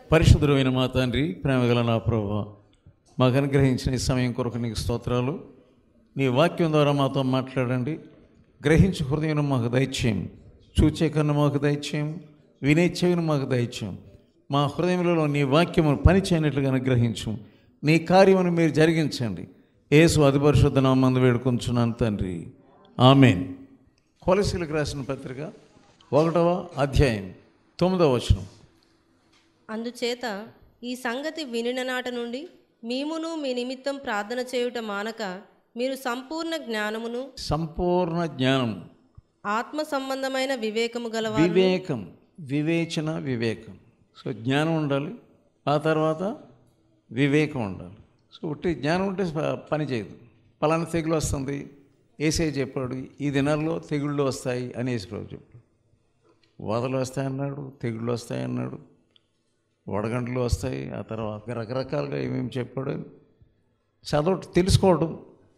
పరిశుద్ధమైన మా తండ్రి ప్రేమగల నా ప్రభు మాకు అనుగ్రహించిన ఈ సమయం కొరకు నీకు స్తోత్రాలు నీ వాక్యం ద్వారా మాతో మాట్లాడండి గ్రహించు హృదయం మాకు దయచేయం చూచే కన్ను మాకు దయచేయం వినే చెవిని మాకు దయచేయం మా హృదయంలో నీ వాక్యము పని చేయనట్లుగా అనుగ్రహించు నీ కార్యమును మీరు జరిగించండి యేసు అతి పరిశుద్ధ నామందు వేడుకొంచున్నాను తండ్రి ఆమెన్ కొలసీలకు రాసిన పత్రిక ఒకటవ అధ్యాయం తొమ్మిదవ వచనం అందుచేత ఈ సంగతి వినిన నాట నుండి మీమును మీ నిమిత్తం ప్రార్థన చేయుట మానక మీరు సంపూర్ణ జ్ఞానమును సంపూర్ణ జ్ఞానం ఆత్మ సంబంధమైన వివేకము గలవారు వివేకం వివేచన వివేకం సో జ్ఞానం ఉండాలి ఆ తర్వాత వివేకం ఉండాలి సో ఉట్టి జ్ఞానం ఉంటే ప- పని చేయదు పలానా తెగులు వస్తుంది ఏసే చెప్పాడు ఈ దినాల్లో తెగుళ్ళు వస్తాయి అని యేసుప్రభు చెప్పాడు వదలు వస్తాయన్నాడు తెగుళ్ళు వస్తాయన్నాడు వడగంటలు వస్తాయి ఆ తర్వాత రకరకాలుగా ఏమేమి చెప్పాడు చదవ తెలుసుకోవడం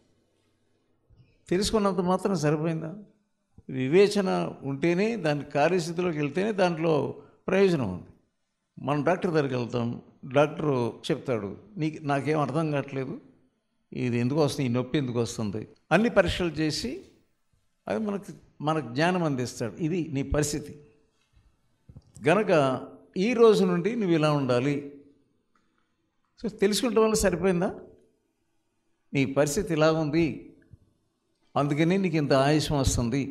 తెలుసుకున్నంత మాత్రం సరిపోయిందా వివేచన ఉంటేనే దాని కార్యస్థితిలోకి వెళ్తేనే దాంట్లో ప్రయోజనం ఉంది మనం డాక్టర్ దగ్గరికి వెళ్తాం డాక్టరు చెప్తాడు నీకు నాకేం అర్థం కావట్లేదు ఇది ఎందుకు వస్తుంది ఈ నొప్పి ఎందుకు వస్తుంది అన్ని పరీక్షలు చేసి అది మనకు మనకు జ్ఞానం అందిస్తాడు ఇది నీ పరిస్థితి గనక ఈ రోజు నుండి నువ్వు ఇలా ఉండాలి సో తెలుసుకుంటే వల్ల సరిపోయిందా నీ పరిస్థితి ఇలా ఉంది అందుకని నీకు ఇంత ఆయుషం వస్తుంది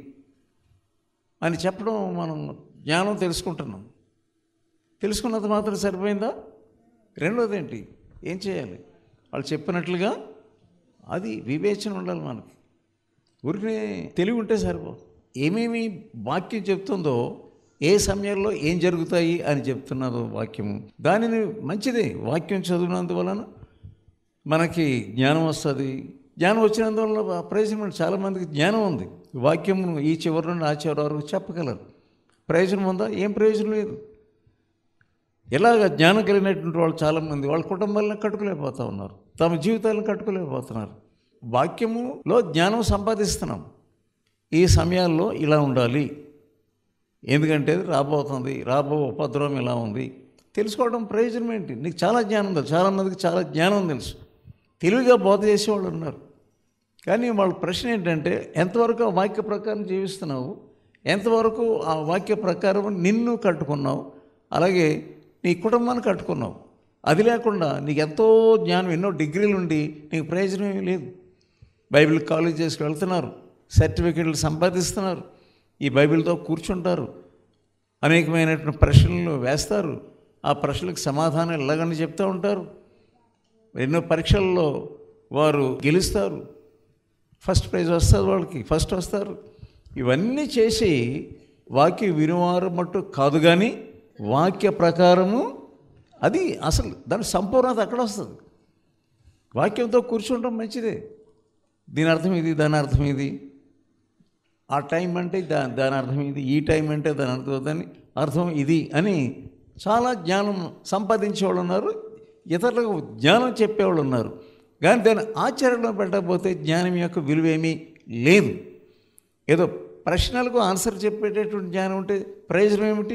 అని చెప్పడం మనం జ్ఞానం తెలుసుకుంటున్నాం తెలుసుకున్నంత మాత్రం సరిపోయిందా రెండోది ఏంటి ఏం చేయాలి వాళ్ళు చెప్పినట్లుగా అది వివేచన ఉండాలి మనకి ఊరికే తెలివి ఉంటే సరిపో ఏమేమి వాక్యం చెప్తుందో ఏ సమయంలో ఏం జరుగుతాయి అని చెప్తున్నదో వాక్యము దానిని మంచిదే వాక్యం చదివినందువలన మనకి జ్ఞానం వస్తుంది జ్ఞానం వచ్చినందువల్ల ప్రయోజనం చాలామందికి జ్ఞానం ఉంది వాక్యమును ఈ చివరి నుండి ఆ చివరి వరకు చెప్పగలరు ప్రయోజనం ఉందా ఏం ప్రయోజనం లేదు ఎలాగ జ్ఞానం కలిగినటువంటి వాళ్ళు చాలామంది వాళ్ళ కుటుంబాలను కట్టుకోలేకపోతా ఉన్నారు తమ జీవితాలను కట్టుకోలేకపోతున్నారు వాక్యములో జ్ఞానం సంపాదిస్తున్నాం ఈ సమయాల్లో ఇలా ఉండాలి ఎందుకంటే రాబోతుంది రాబో ఉపద్రవం ఇలా ఉంది తెలుసుకోవడం ప్రయోజనం ఏంటి నీకు చాలా జ్ఞానం తెలుసు చాలామందికి చాలా జ్ఞానం తెలుసు తెలివిగా బోధ చేసేవాళ్ళు ఉన్నారు కానీ వాళ్ళ ప్రశ్న ఏంటంటే ఎంతవరకు ఆ వాక్య ప్రకారం జీవిస్తున్నావు ఎంతవరకు ఆ వాక్య ప్రకారం నిన్ను కట్టుకున్నావు అలాగే నీ కుటుంబాన్ని కట్టుకున్నావు అది లేకుండా నీకు ఎంతో జ్ఞానం ఎన్నో డిగ్రీలు ఉండి నీకు ప్రయోజనం ఏమీ లేదు బైబిల్ కాలేజెస్కి వెళ్తున్నారు సర్టిఫికెట్లు సంపాదిస్తున్నారు ఈ బైబిల్తో కూర్చుంటారు అనేకమైనటువంటి ప్రశ్నలు వేస్తారు ఆ ప్రశ్నలకు సమాధానం ఎలాగని చెప్తూ ఉంటారు ఎన్నో పరీక్షల్లో వారు గెలుస్తారు ఫస్ట్ ప్రైజ్ వస్తుంది వాళ్ళకి ఫస్ట్ వస్తారు ఇవన్నీ చేసి వాక్య వినివారం మట్టు కాదు కానీ వాక్య ప్రకారము అది అసలు దాని సంపూర్ణత అక్కడ వస్తుంది వాక్యంతో కూర్చుంటాం మంచిదే దీని అర్థం ఇది దాని అర్థం ఇది ఆ టైం అంటే దా దాని అర్థం ఇది ఈ టైం అంటే దాని అర్థం దాని అర్థం ఇది అని చాలా జ్ఞానం సంపాదించే వాళ్ళు ఉన్నారు ఇతరులకు జ్ఞానం చెప్పేవాళ్ళు ఉన్నారు కానీ దాన్ని ఆచరణలో పెట్టకపోతే జ్ఞానం యొక్క విలువేమీ లేదు ఏదో ప్రశ్నలకు ఆన్సర్ చెప్పేటటువంటి జ్ఞానం ఉంటే ప్రయోజనం ఏమిటి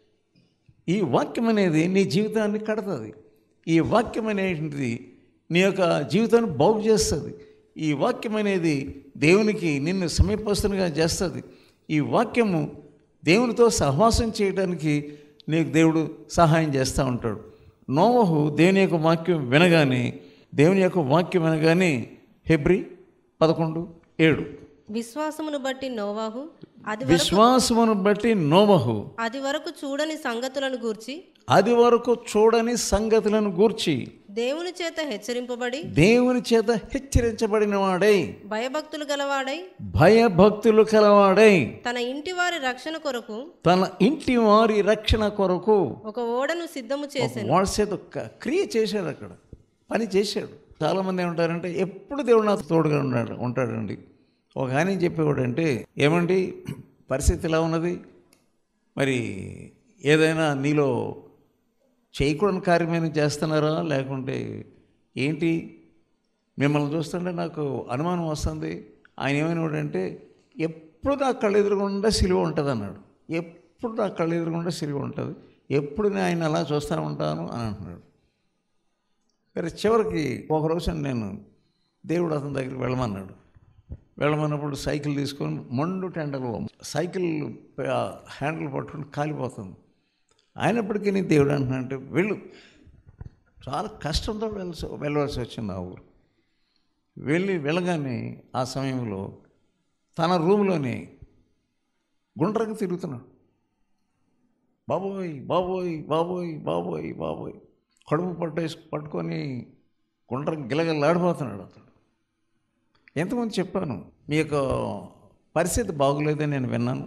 ఈ వాక్యం అనేది నీ జీవితాన్ని కడుతుంది ఈ వాక్యం అనేటువంటిది నీ యొక్క జీవితాన్ని బాగు చేస్తుంది ఈ వాక్యం అనేది దేవునికి నిన్ను సమీపస్తునిగా చేస్తుంది ఈ వాక్యము దేవునితో సహవాసం చేయడానికి నీకు దేవుడు సహాయం చేస్తూ ఉంటాడు నోవహు దేవుని యొక్క వాక్యం వినగానే దేవుని యొక్క వాక్యం వినగానే హెబ్రి పదకొండు ఏడు విశ్వాసమును బట్టి నోవాహు అది విశ్వాసమును బట్టి నోవహు అది వరకు చూడని సంగతులను గూర్చి అది వరకు చూడని సంగతులను గూర్చి దేవుని చేత హెచ్చరింపబడి దేవుని చేత హెచ్చరించబడిన వాడై భయభక్తులు గలవాడై భయభక్తులు కలవాడై తన ఇంటి వారి రక్షణ కొరకు తన ఇంటి వారి రక్షణ కొరకు ఒక ఓడను సిద్ధము చేసి వాడి చేత ఒక క్రియ చేశాడు అక్కడ పని చేశాడు చాలామంది ఏమంటారంటే ఎప్పుడు దేవుడు నాకు తోడుగా ఉన్నాడు ఉంటాడండి ఒక ఆయన చెప్పేవాడు అంటే ఏమండి పరిస్థితి ఎలా ఉన్నది మరి ఏదైనా నీలో చేయకూడని కార్యమైన చేస్తున్నారా లేకుంటే ఏంటి మిమ్మల్ని చూస్తుంటే నాకు అనుమానం వస్తుంది ఆయన ఏమైనాడంటే ఎప్పుడు నా కళ్ళు ఎదురుగుండా సిలువ ఉంటుంది అన్నాడు ఎప్పుడు నా కళ్ళు ఎదురుగుండా సిలువ ఉంటుంది ఎప్పుడు నేను ఆయన అలా చూస్తూనే ఉంటాను అని అంటున్నాడు సరే చివరికి ఒక రోజు నేను దేవుడు అతని దగ్గరికి వెళ్ళమన్నాడు వెళ్ళమన్నప్పుడు సైకిల్ తీసుకొని మండు టెండలో సైకిల్ ఆ హ్యాండిల్ పట్టుకొని కాలిపోతుంది అయినప్పటికీ నీ దేవుడు అంటున్నాడంటే వెళ్ళు చాలా కష్టంతో వెళ్ళాల్సి వెళ్ళవలసి వచ్చింది ఆ ఊరు వెళ్ళి వెళ్ళగానే ఆ సమయంలో తన రూమ్లోనే గుండ్రంగా తిరుగుతున్నాడు బాబోయ్ బాబోయ్ బాబోయ్ బాబోయ్ బాబోయ్ కడుపు పట్టేసి పట్టుకొని గుండ్రం గిలగిలాడిపోతున్నాడు అతడు ఎంతమంది చెప్పాను మీ యొక్క పరిస్థితి బాగోలేదని నేను విన్నాను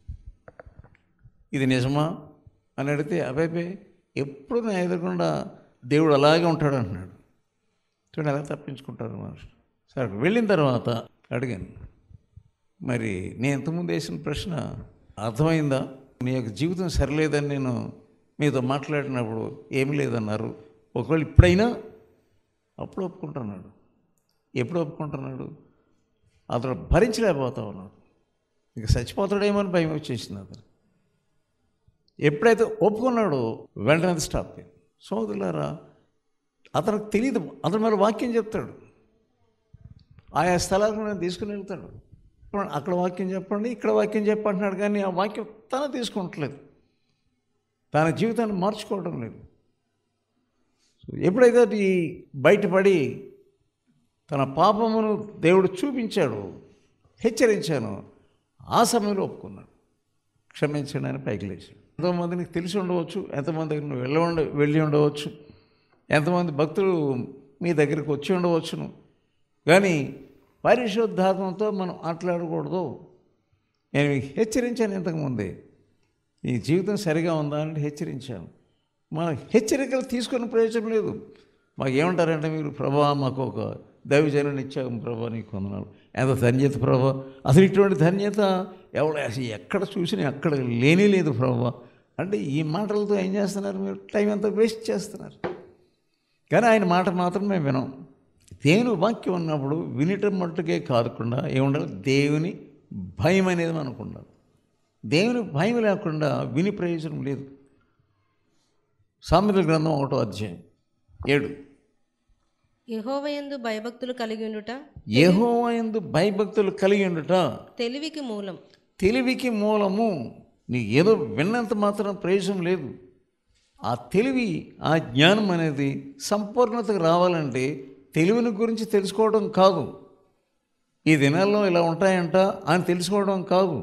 ఇది నిజమా అని అడిగితే అబ్బాయి ఎప్పుడు నా ఎదురకుండా దేవుడు అలాగే ఉంటాడు అంటున్నాడు చూడండి ఎలా తప్పించుకుంటారు మనుషులు సరే వెళ్ళిన తర్వాత అడిగాను మరి నేను ఇంతకుముందు వేసిన ప్రశ్న అర్థమైందా మీ యొక్క జీవితం సరిలేదని నేను మీతో మాట్లాడినప్పుడు ఏమీ లేదన్నారు ఒకవేళ ఇప్పుడైనా అప్పుడు ఒప్పుకుంటున్నాడు ఎప్పుడు ఒప్పుకుంటున్నాడు అతను భరించలేకపోతా ఉన్నాడు ఇక చచ్చిపోతాడేమో అని భయం వచ్చేసింది అతను ఎప్పుడైతే ఒప్పుకున్నాడో వెంటనే స్టాప్ అయింది సోదరులారా అతనికి తెలియదు అతను మరి వాక్యం చెప్తాడు ఆయా స్థలాలకు నేను తీసుకుని వెళ్తాడు ఇప్పుడు అక్కడ వాక్యం చెప్పండి ఇక్కడ వాక్యం చెప్పంటున్నాడు కానీ ఆ వాక్యం తన తీసుకుంటలేదు తన జీవితాన్ని మార్చుకోవడం లేదు సో ఎప్పుడైతే అది బయటపడి తన పాపమును దేవుడు చూపించాడు హెచ్చరించాను ఆ సమయంలో ఒప్పుకున్నాడు క్షమించండి అని పైకి లేచాడు ఎంతోమంది నీకు తెలిసి ఉండవచ్చు ఎంతమంది దగ్గర నువ్వు వెళ్ళి ఉండ వెళ్ళి ఉండవచ్చు ఎంతమంది భక్తులు మీ దగ్గరికి వచ్చి ఉండవచ్చును కానీ పరిశుద్ధాత్మతో మనం మాట్లాడకూడదు నేను మీకు హెచ్చరించాను ఇంతకుముందే నీ జీవితం సరిగా ఉందా అని హెచ్చరించాను మన హెచ్చరికలు తీసుకునే ప్రయోజనం లేదు మాకు ఏమంటారంటే మీరు ప్రభా మాకు ఒక దైవజనుని ఇచ్చాము ప్రభా నీకు వందనాలు ఎంత ధన్యత ప్రభా అసలు ఇటువంటి ధన్యత ఎవడ అసలు ఎక్కడ చూసినా అక్కడ లేనే లేదు ప్రభా అంటే ఈ మాటలతో ఏం చేస్తున్నారు మీరు టైం అంతా వేస్ట్ చేస్తున్నారు కానీ ఆయన మాట మాత్రం మేము వినాం దేవుని వాక్యం ఉన్నప్పుడు వినటం మట్టుకే కాకుండా ఏముండాలి దేవుని భయం అనేది మనకు ఉండాలి దేవుని భయం లేకుండా విని ప్రయోజనం లేదు సామెతల గ్రంథం ఒకటో అధ్యాయం ఏడు యహోవయందు భయభక్తులు కలిగి ఉండుట యెహోవాయందు భయభక్తులు కలిగి ఉండుట తెలివికి మూలం తెలివికి మూలము నీ ఏదో విన్నంత మాత్రం ప్రయోజనం లేదు ఆ తెలివి ఆ జ్ఞానం అనేది సంపూర్ణతకు రావాలంటే తెలివిని గురించి తెలుసుకోవడం కాదు ఈ దినాల్లో ఇలా ఉంటాయంట అని తెలుసుకోవడం కాదు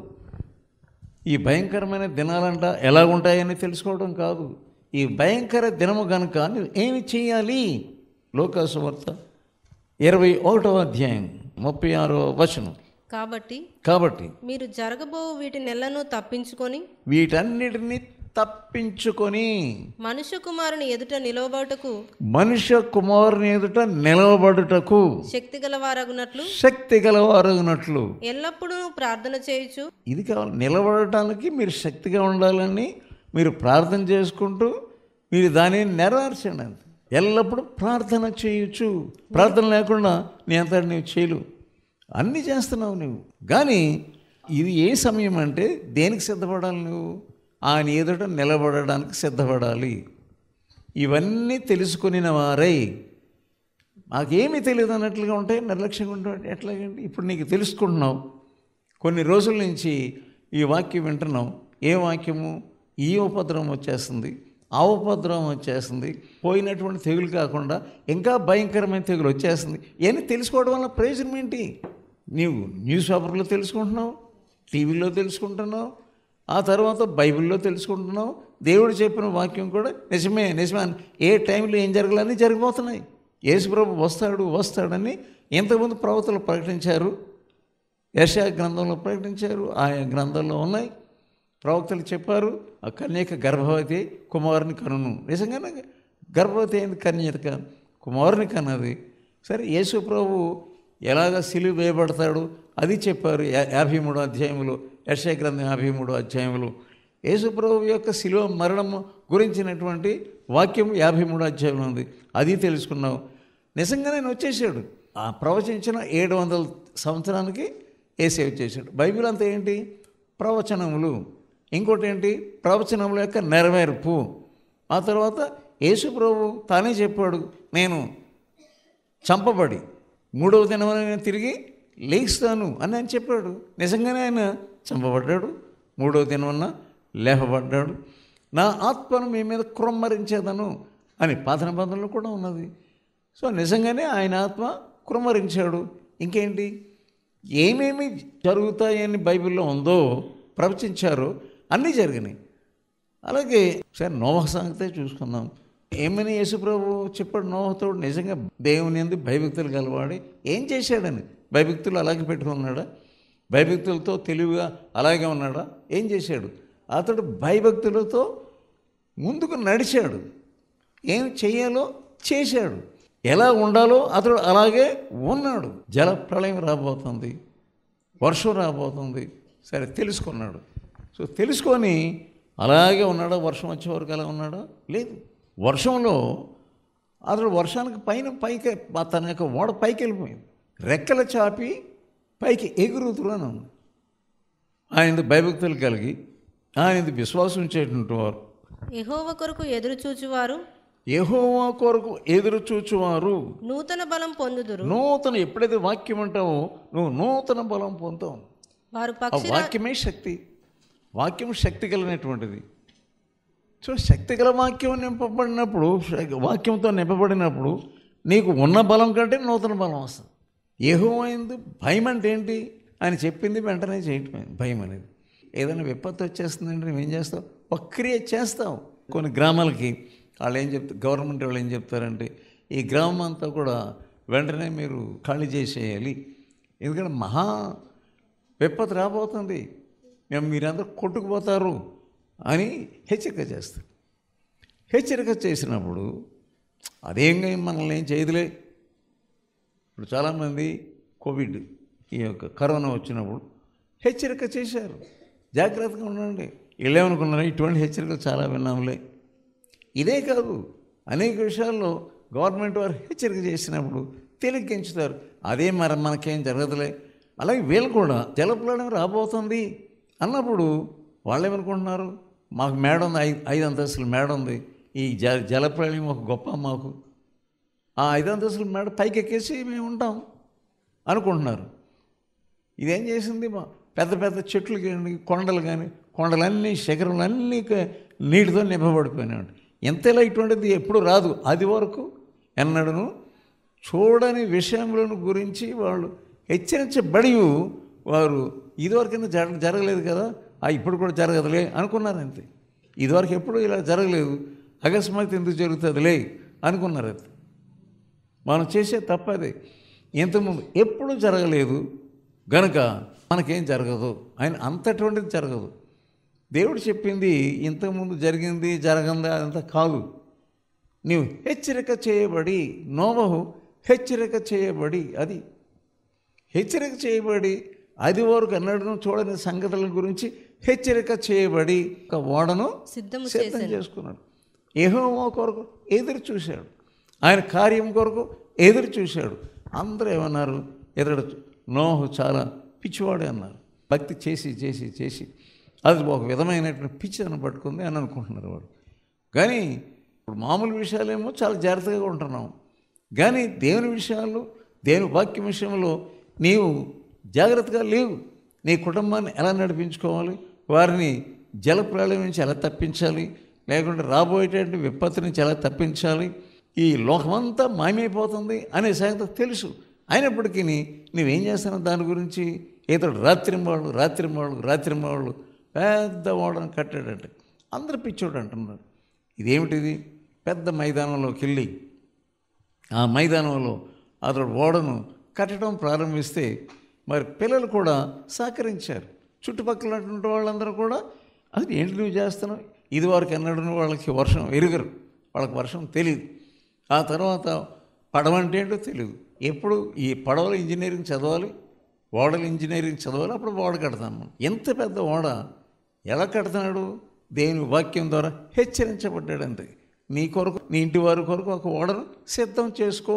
ఈ భయంకరమైన దినాలంట ఎలా ఉంటాయని తెలుసుకోవడం కాదు ఈ భయంకర దినము గనుక నువ్వు ఏమి చేయాలి లోకాసువార్త ఇరవై ఒకటో అధ్యాయం ముప్పై ఆరో వచనం కాబట్టి కాబట్టి మీరు జరగబో వీటి నెలను తప్పించుకొని వీటన్నిటిని తప్పించుకొని మనుష్య కుమారుని ఎదుట నిలవబడుటకు మనుష్య కుమారుని ఎదుట నిలవబడుటకు శక్తి గలవారగునట్లు శక్తి గలవారగినట్లు ఎల్లప్పుడూ ప్రార్థన చేయుచు ఇది కావాలి నిలబడటానికి మీరు శక్తిగా ఉండాలని మీరు ప్రార్థన చేసుకుంటూ మీరు దానిని నెరవేర్చండి అంతే ఎల్లప్పుడూ ప్రార్థన చేయొచ్చు ప్రార్థన లేకుండా నీ అంతటి నీవు చేయలేవు అన్నీ చేస్తున్నావు నువ్వు కానీ ఇది ఏ సమయం అంటే దేనికి సిద్ధపడాలి నువ్వు ఆయన ఎదుట నిలబడడానికి సిద్ధపడాలి ఇవన్నీ తెలుసుకుని వారై మాకేమీ తెలియదు అన్నట్లుగా ఉంటాయి నిర్లక్ష్యంగా ఉంటాయి ఎట్లాగండి ఇప్పుడు నీకు తెలుసుకుంటున్నావు కొన్ని రోజుల నుంచి ఈ వాక్యం వింటున్నాం ఏ వాక్యము ఈ ఉపద్రవం వచ్చేస్తుంది ఆ ఉపద్రవం వచ్చేస్తుంది పోయినటువంటి తెగులు కాకుండా ఇంకా భయంకరమైన తెగులు వచ్చేస్తుంది ఇవన్నీ తెలుసుకోవడం వల్ల ప్రయోజనం ఏంటి నీవు న్యూస్ పేపర్లో తెలుసుకుంటున్నావు టీవీలో తెలుసుకుంటున్నావు ఆ తర్వాత బైబిల్లో తెలుసుకుంటున్నావు దేవుడు చెప్పిన వాక్యం కూడా నిజమే నిజమే అని ఏ టైంలో ఏం జరగాలని జరిగిపోతున్నాయి యేసుప్రభు వస్తాడు వస్తాడని ఎంతమంది ప్రవక్తలు ప్రకటించారు యశా గ్రంథంలో ప్రకటించారు ఆయా గ్రంథంలో ఉన్నాయి ప్రవక్తలు చెప్పారు ఆ కన్యక గర్భవతి కుమారుని కనును నిజంగానే గర్భవతి అయింది కన్యక కుమారుని కన్నది సరే యేసు ప్రభు ఎలాగ సిలువ వేయబడతాడు అది చెప్పారు యా- యాభై మూడో అధ్యాయంలో యశా గ్రంథం యాభై మూడో అధ్యాయంలో యేసు ప్రభు యొక్క శిలువ మరణం గురించినటువంటి వాక్యం యాభై మూడో అధ్యాయంలో ఉంది అది తెలుసుకున్నావు నిజంగానే ఆయన వచ్చేసాడు ఆ ప్రవచించిన ఏడు వందల సంవత్సరానికి ఏసే వచ్చేసాడు బైబిల్ అంతా ఏంటి ప్రవచనములు ఇంకోటి ఏంటి ప్రవచనముల యొక్క నెరవేర్పు ఆ తర్వాత యేసు ప్రభు తానే చెప్పాడు నేను చంపబడి మూడవ దినమున నేను తిరిగి లేస్తాను అని ఆయన చెప్పాడు నిజంగానే ఆయన చంపబడ్డాడు మూడవ దినమున లేపబడ్డాడు నా ఆత్మను మీ మీద కుమ్మరించేదను అని పాతన బంధంలో కూడా ఉన్నది సో నిజంగానే ఆయన ఆత్మ కుమ్మరించాడు ఇంకేంటి ఏమేమి జరుగుతాయని బైబిల్లో ఉందో ప్రవచించారో అన్నీ జరిగినాయి అలాగే సరే నోవహ సంగతే చూసుకుందాం ఏమని యేసుప్రభు చెప్పాడు నోహతో నిజంగా దేవుని ఎందు భయభక్తులు గలవాడి ఏం చేశాడని భయభక్తులు అలాగే పెట్టుకున్నాడా భయభక్తులతో తెలివిగా అలాగే ఉన్నాడా ఏం చేశాడు అతడు భయభక్తులతో ముందుకు నడిచాడు ఏం చేయాలో చేశాడు ఎలా ఉండాలో అతడు అలాగే ఉన్నాడు జల ప్రళయం రాబోతుంది వర్షం రాబోతుంది సరే తెలుసుకున్నాడు సో తెలుసుకొని అలాగే ఉన్నాడా వర్షం వచ్చే వరకు అలా ఉన్నాడా లేదు వర్షంలో అతడు వర్షానికి పైన పైకి తన యొక్క ఓడ పైకి వెళ్ళిపోయింది రెక్కల చాపి పైకి ఎగురుతురాను ఉంది ఆయన భయభక్తులు కలిగి ఆయన విశ్వాసం ఉంచేటువంటి వారు యెహోవా కొరకు ఎదురు చూచువారు యెహోవా కొరకు ఎదురు చూచువారు నూతన బలం పొందుదురు నూతన ఎప్పుడైతే వాక్యం అంటావో నువ్వు నూతన బలం పొందుతావు వారు ఆ పక్షి వాక్యమే శక్తి వాక్యం శక్తి కలిగినటువంటిది సో శక్తి గల వాక్యం నింపబడినప్పుడు వాక్యంతో నింపబడినప్పుడు నీకు ఉన్న బలం కంటే నూతన బలం వస్తుంది ఏహోమైంది భయం అంటే ఏంటి ఆయన చెప్పింది వెంటనే చేయటమే భయం అనేది ఏదైనా విపత్తు వచ్చేస్తుందంటే నువ్వేం చేస్తావు ఒక క్రియ చేస్తావు కొన్ని గ్రామాలకి వాళ్ళు ఏం చెప్తారు గవర్నమెంట్ వాళ్ళు ఏం చెప్తారంటే ఈ గ్రామం అంతా కూడా వెంటనే మీరు ఖాళీ చేసేయాలి ఎందుకంటే మహా విపత్తు రాబోతుంది మేము మీరందరూ కొట్టుకుపోతారు అని హెచ్చరిక చేస్తారు హెచ్చరిక చేసినప్పుడు అదేంగా మనల్ని ఏం చేయదులే ఇప్పుడు చాలామంది కోవిడ్ ఈ యొక్క కరోనా వచ్చినప్పుడు హెచ్చరిక చేశారు జాగ్రత్తగా ఉండండి వీళ్ళేమనుకున్నారు ఇటువంటి హెచ్చరికలు చాలా విన్నాములే ఇదే కాదు అనేక విషయాల్లో గవర్నమెంట్ వారు హెచ్చరిక చేసినప్పుడు తేలిగ్గించుతారు అదే మరి మనకేం జరగదులే అలాగే వీళ్ళు కూడా జలప్రలయం రాబోతుంది అన్నప్పుడు వాళ్ళు ఏమనుకుంటున్నారు మాకు మేడ ఉంది ఐదు ఐదు అంతస్తుల మేడ ఉంది ఈ జ జలప్రలయం ఒక గొప్ప మాకు ఆ ఐదు అంతస్తుల మేడ పైకి ఎక్కేసి మేము ఉంటాం అనుకుంటున్నారు ఇదేం చేసింది మా పెద్ద పెద్ద చెట్లు కానీ కొండలు కానీ కొండలన్నీ శిఖరాలన్నీ క- నీటితో నింపబడిపోయినాయి ఎంతలా ఇటువంటిది ఎప్పుడు రాదు అది వరకు ఎన్నడను చూడని విషయములను గురించి వాళ్ళు హెచ్చరించబడి వారు ఇదివరకైనా జర జరగలేదు కదా ఆ ఇప్పుడు కూడా జరగదులే అనుకున్నారు అంతే ఇదివరకు ఎప్పుడు ఇలా జరగలేదు అకస్మాత్ ఎందుకు జరుగుతుందిలే అనుకున్నారు అంతే మనం చేసే తప్పదే ఇంతకుముందు ఎప్పుడు జరగలేదు గనుక మనకేం జరగదు ఆయన అంతటువంటిది జరగదు దేవుడు చెప్పింది ఇంతకుముందు జరిగింది జరగంది అదంతా కాదు నీవు హెచ్చరిక చేయబడి నోవహు హెచ్చరిక చేయబడి అది హెచ్చరిక చేయబడి అది వరకు ఎన్నడూ చూడని సంగతుల గురించి హెచ్చరిక చేయబడి ఒక ఓడను సిద్ధము సిద్ధం చేసుకున్నాడు ఏహోవా కొరకు ఎదురు చూశాడు ఆయన కార్యం కొరకు ఎదురు చూశాడు అందరూ ఏమన్నారు ఎదురు నోహు చాలా పిచ్చివాడే అన్నారు భక్తి చేసి చేసి చేసి అది ఒక విధమైనటువంటి పిచ్చిని పట్టుకుంది అని అనుకుంటున్నారు వాడు కానీ ఇప్పుడు మామూలు విషయాలేమో చాలా జాగ్రత్తగా ఉంటున్నాం కానీ దేవుని విషయాలు దేవుని వాక్యం విషయంలో నీవు జాగ్రత్తగా లేవు నీ కుటుంబాన్ని ఎలా నడిపించుకోవాలి వారిని జల ప్రళయం నుంచి ఎలా తప్పించాలి లేకుంటే రాబోయేటువంటి విపత్తు నుంచి ఎలా తప్పించాలి ఈ లోకమంతా మాయమైపోతుంది అనే సంగతి తెలుసు అయినప్పటికీ నువ్వేం చేస్తున్నావు దాని గురించి ఇతడు రాత్రింబాళ్ళు రాత్రింబాళ్ళు రాత్రింబాళ్ళు పెద్ద ఓడను కట్టాడంట అందరు పిచ్చోడు అంటున్నారు ఇదేమిటిది పెద్ద మైదానంలోకి వెళ్ళి ఆ మైదానంలో అతడు ఓడను కట్టడం ప్రారంభిస్తే మరి పిల్లలు కూడా సహకరించారు చుట్టుపక్కల ఉన్నటువంటి వాళ్ళందరూ కూడా అది ఏంటి నువ్వు చేస్తున్నావు ఇది వరకు ఎన్నడూ వాళ్ళకి వర్షం ఎరుగరు వాళ్ళకి వర్షం తెలియదు ఆ తర్వాత పడవ అంటే ఏంటో తెలియదు ఎప్పుడు ఈ పడవల ఇంజనీరింగ్ చదవాలి ఓడల ఇంజనీరింగ్ చదవాలి అప్పుడు ఓడ కడతాం మనం ఎంత పెద్ద ఓడ ఎలా కడుతున్నాడు దేవుని వాక్యం ద్వారా హెచ్చరించబడ్డాడు అంతే నీ కొరకు నీ ఇంటి వారి కొరకు ఒక ఓడను సిద్ధం చేసుకో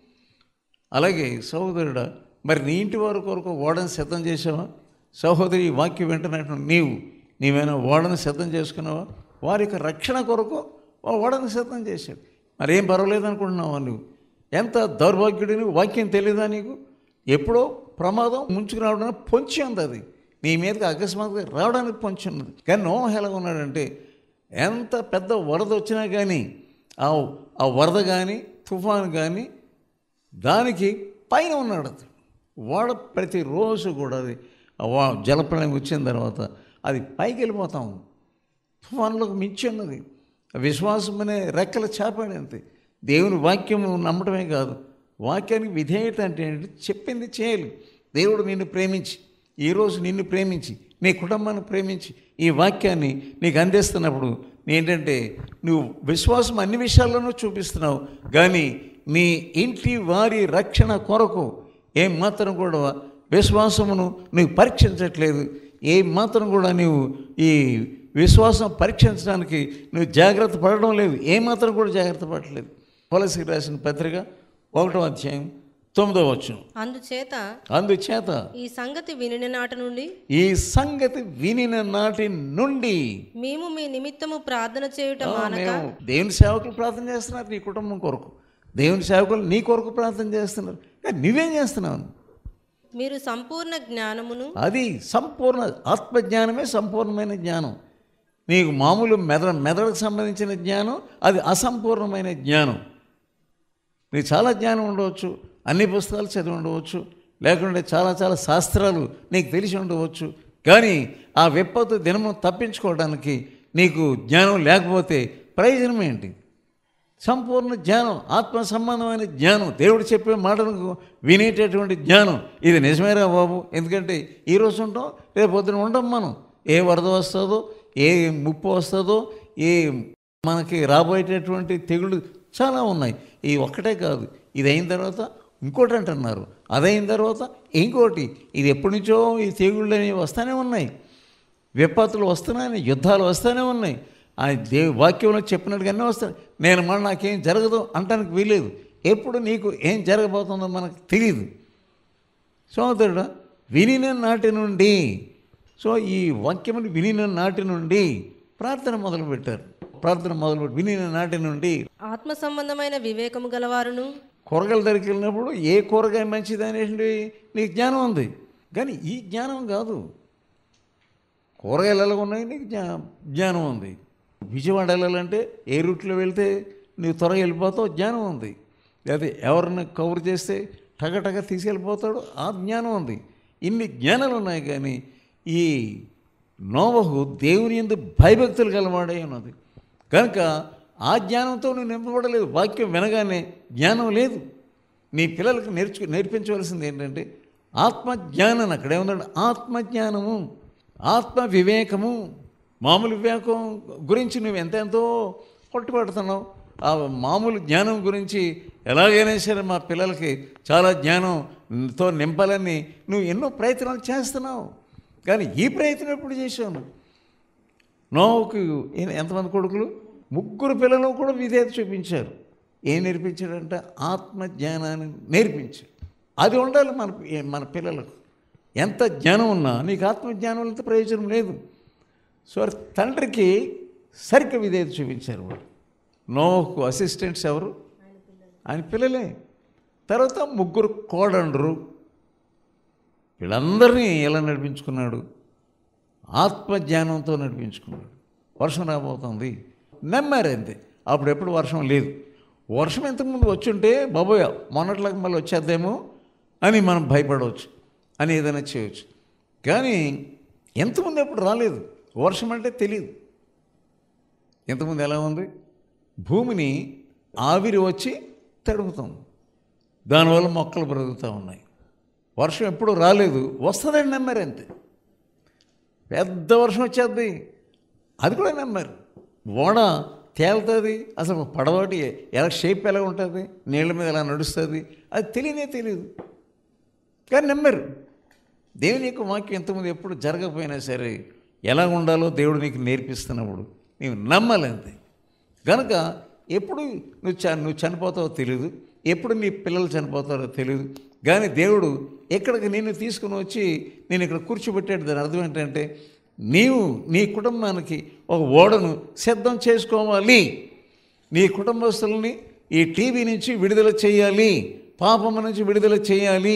అలాగే సహోదరుడా మరి నీ ఇంటి వారి కొరకు ఓడను సిద్ధం చేసావా సహోదరి ఈ వాక్యం వింటున్నట్టు నీవు నీవేనా ఓడని సిద్ధం చేసుకున్నావా వారి యొక్క రక్షణ కొరకు వా- ఓడని సిద్ధం చేశాడు మరేం పర్వాలేదు అనుకుంటున్నావా నువ్వు ఎంత దౌర్భాగ్యుడిని వాక్యం తెలియదా నీకు ఎప్పుడో ప్రమాదం ముంచుకు రావడానికి పొంచి ఉంది అది నీ మీదకి అకస్మాత్తుగా రావడానికి పొంచి ఉన్నది కానీ నోహ ఎలా ఉన్నాడంటే ఎంత పెద్ద వరద వచ్చినా కానీ ఆ ఆ వరద కానీ తుఫాను కానీ దానికి పైన ఉన్నాడు అతను వాడ ప్రతిరోజు కూడా అది ఆ వా- జలప్రళయం వచ్చిన తర్వాత అది పైకి వెళ్ళిపోతాం తుఫాన్లకు మించి ఉన్నది విశ్వాసం అనే రెక్కల చేపాడు అంతే దేవుని వాక్యం నమ్మటమే కాదు వాక్యానికి విధేయత అంటే ఏంటి చెప్పింది చేయాలి దేవుడు నిన్ను ప్రేమించి ఈరోజు నిన్ను ప్రేమించి నీ కుటుంబాన్ని ప్రేమించి ఈ వాక్యాన్ని నీకు అందిస్తున్నప్పుడు ఏంటంటే నువ్వు విశ్వాసం అన్ని విషయాల్లోనూ చూపిస్తున్నావు కానీ నీ ఇంటి వారి రక్షణ కొరకు ఏం మాత్రం కూడా విశ్వాసమును నువ్వు పరీక్షించట్లేదు ఏ మాత్రం కూడా నువ్వు ఈ విశ్వాసం పరీక్షించడానికి నువ్వు జాగ్రత్త పడడం లేదు ఏ మాత్రం కూడా జాగ్రత్త పడట్లేదు పొలసి రాసిన పత్రిక ఒకటో అధ్యాయం తొమ్మిదో వచ్చును అందుచేత అందుచేత ఈ సంగతి వినిన నాట నుండి ఈ సంగతి వినిన నాటి నుండి మేము మీ నిమిత్తము ప్రార్థన చేయుట ఆ, మానక మేము దేవుని సేవకులు ప్రార్థన చేస్తున్నారు నీ కుటుంబం కొరకు దేవుని సేవకులు నీ కొరకు ప్రార్థన చేస్తున్నారు కానీ నువ్వేం చేస్తున్నావు మీరు సంపూర్ణ జ్ఞానమును అది సంపూర్ణ ఆత్మజ్ఞానమే సంపూర్ణమైన జ్ఞానం నీకు మామూలు మెదడు మెదడుకు సంబంధించిన జ్ఞానం అది అసంపూర్ణమైన జ్ఞానం నీకు చాలా జ్ఞానం ఉండవచ్చు అన్ని పుస్తకాలు చదివి ఉండవచ్చు లేకుంటే చాలా చాలా శాస్త్రాలు నీకు తెలిసి ఉండవచ్చు కానీ ఆ విపత్తు దినము తప్పించుకోవడానికి నీకు జ్ఞానం లేకపోతే ప్రయోజనం ఏంటి సంపూర్ణ జ్ఞానం ఆత్మ సంబంధమైన జ్ఞానం దేవుడు చెప్పే మాటలకు వినేటటువంటి జ్ఞానం ఇది నిజమేరా బాబు ఎందుకంటే ఈ రోజు ఉంటాం రేపు పొద్దున ఉండం మనం ఏ వరద వస్తుందో ఏ ముప్పు వస్తుందో ఏ మనకి రాబోయేటటువంటి తెగుళ్ళు చాలా ఉన్నాయి ఈ ఒక్కటే కాదు ఇది అయిన తర్వాత ఇంకోటి అంటున్నారు అదైన తర్వాత ఇంకోటి ఇది ఎప్పటి నుంచో ఈ తెగుళ్ళు అనేవి వస్తూనే ఉన్నాయి విపత్తులు వస్తున్నాయి యుద్ధాలు వస్తూనే ఉన్నాయి ఆ దేవు వాక్యంలో చెప్పినట్టుగానే వస్తాయి నేను మళ్ళీ నాకేం జరగదు అంటానికి వీలేదు ఎప్పుడు నీకు ఏం జరగబోతుందో మనకు తెలియదు సోదరుడు వినిన నాటి నుండి సో ఈ వాక్యముని వినిన నాటి నుండి ప్రార్థన మొదలుపెట్టారు ప్రార్థన మొదలుపెట్టి వినిన నాటి నుండి ఆత్మ సంబంధమైన వివేకము గలవారును కూరగాయల దగ్గరికి వెళ్ళినప్పుడు ఏ కూరగాయ మంచిది అనేటువంటి నీకు జ్ఞానం ఉంది కానీ ఈ జ్ఞానం కాదు కూరగాయలు ఎలా ఉన్నాయి నీకు జ్ఞా జ్ఞానం ఉంది విజయవాడ వెళ్ళాలంటే ఏ రూట్లో వెళ్తే నీవు త్వరగా వెళ్ళిపోతావు జ్ఞానం ఉంది లేదా ఎవరిని కవర్ చేస్తే టగటగ తీసుకెళ్ళిపోతాడు ఆ జ్ఞానం ఉంది ఇన్ని జ్ఞానాలు ఉన్నాయి కానీ ఈ నోవహు దేవుని ఎందు భయభక్తులు గలవాడే ఉన్నది కనుక ఆ జ్ఞానంతో నువ్వు నింపబడలేదు వాక్యం వినగానే జ్ఞానం లేదు నీ పిల్లలకు నేర్చు నేర్పించవలసింది ఏంటంటే ఆత్మజ్ఞానం అక్కడే ఉన్నాడు ఆత్మజ్ఞానము ఆత్మ వివేకము మామూలు వివేకం గురించి నువ్వు ఎంతెంతో కొట్టుపడుతున్నావు ఆ మామూలు జ్ఞానం గురించి ఎలాగైనా సరే మా పిల్లలకి చాలా జ్ఞానంతో నింపాలని నువ్వు ఎన్నో ప్రయత్నాలు చేస్తున్నావు కానీ ఈ ప్రయత్నం ఎప్పుడు చేశావు నువ్వు? నోవుకు ఈయన ఎంతమంది కొడుకులు ముగ్గురు పిల్లలు కూడా విధేయత చూపించారు ఏం నేర్పించాడంటే ఆత్మజ్ఞానాన్ని నేర్పించాడు అది ఉండాలి మన మన పిల్లలకు ఎంత జ్ఞానం ఉన్నా నీకు ఆత్మజ్ఞానంతో ప్రయోజనం లేదు సో తండ్రికి సరిగ్గా విధేయత చూపించారు వాళ్ళు నోకు అసిస్టెంట్స్ ఎవరు ఆయన పిల్లలే తర్వాత ముగ్గురు కోడండ్రు వీళ్ళందరినీ ఎలా నడిపించుకున్నాడు ఆత్మజ్ఞానంతో నడిపించుకున్నాడు వర్షం రాబోతుంది నమ్మారు అంతే అప్పుడు ఎప్పుడు వర్షం లేదు వర్షం ఇంతకుముందు వచ్చుంటే బాబోయ్ మొన్నట్లాగా మళ్ళీ వచ్చేద్దేమో అని మనం భయపడవచ్చు అని ఏదైనా చేయవచ్చు కానీ ఎంతమంది ఎప్పుడు రాలేదు వర్షం అంటే తెలియదు ఎంతమంది ఎలా ఉంది భూమిని ఆవిరి వచ్చి తడుపుతాం దానివల్ల మొక్కలు బ్రతుకుతూ ఉన్నాయి వర్షం ఎప్పుడు రాలేదు వస్తుందని నమ్మారు అంతే పెద్ద వర్షం వచ్చేద్ది అది కూడా నమ్మారు ఓడ తేలుతుంది అసలు పడవటి ఎలా షేప్ ఎలా ఉంటుంది నీళ్ళ మీద ఎలా నడుస్తుంది అది తెలియనే తెలియదు కానీ నమ్మారు దేవుని యొక్క వాక్యం ఎంతమంది ఎప్పుడు జరగకపోయినా సరే ఎలా ఉండాలో దేవుడు నీకు నేర్పిస్తున్నప్పుడు నీవు నమ్మాలి అంతే కనుక ఎప్పుడు నువ్వు చ నువ్వు చనిపోతావో తెలియదు ఎప్పుడు నీ పిల్లలు చనిపోతారో తెలియదు కానీ దేవుడు ఎక్కడికి నిన్ను తీసుకుని వచ్చి నేను ఇక్కడ కూర్చోబెట్టాడు దాని అర్థం ఏంటంటే నీవు నీ కుటుంబానికి ఒక ఓడను సిద్ధం చేసుకోవాలి నీ కుటుంబస్తుల్ని ఈ టీవీ నుంచి విడుదల చేయాలి పాపము నుంచి విడుదల చేయాలి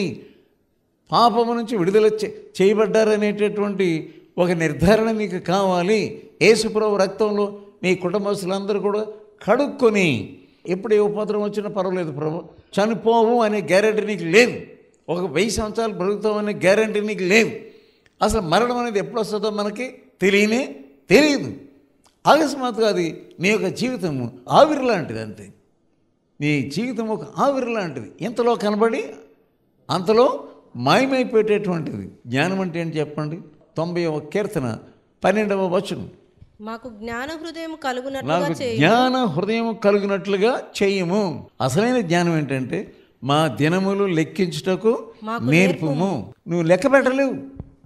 పాపము నుంచి విడుదల చే- చేయబడ్డారనేటటువంటి ఒక నిర్ధారణ నీకు కావాలి యేసుప్రభు రక్తంలో నీ కుటుంబస్తులందరూ కూడా కడుక్కొని ఎప్పుడు ఏ ఉపద్రవం వచ్చినా పర్వాలేదు ప్రభు చనిపోవు అనే గ్యారెంటీ నీకు లేదు ఒక వెయ్యి సంవత్సరాలు బ్రతుకుతాం అనే గ్యారెంటీ నీకు లేదు అసలు మరణం అనేది ఎప్పుడు వస్తుందో మనకి తెలియనే తెలియదు అకస్మాత్తుగా అది నీ యొక్క జీవితము ఆవిరి లాంటిది అంతే నీ జీవితం ఒక ఆవిరి లాంటిది ఇంతలో కనబడి అంతలో మాయమైపోయేటటువంటిది జ్ఞానం అంటే ఏంటి చెప్పండి తొంభై కీర్తన పన్నెండవ వచనం మాకు జ్ఞాన హృదయం కలుగునట్లుగా నాకు చేయి జ్ఞాన హృదయం కలిగినట్లుగా చేయము అసలైన జ్ఞానం ఏంటంటే మా దినములు లెక్కించుటకు మాకు నేర్పుము నువ్వు లెక్క పెట్టలేవు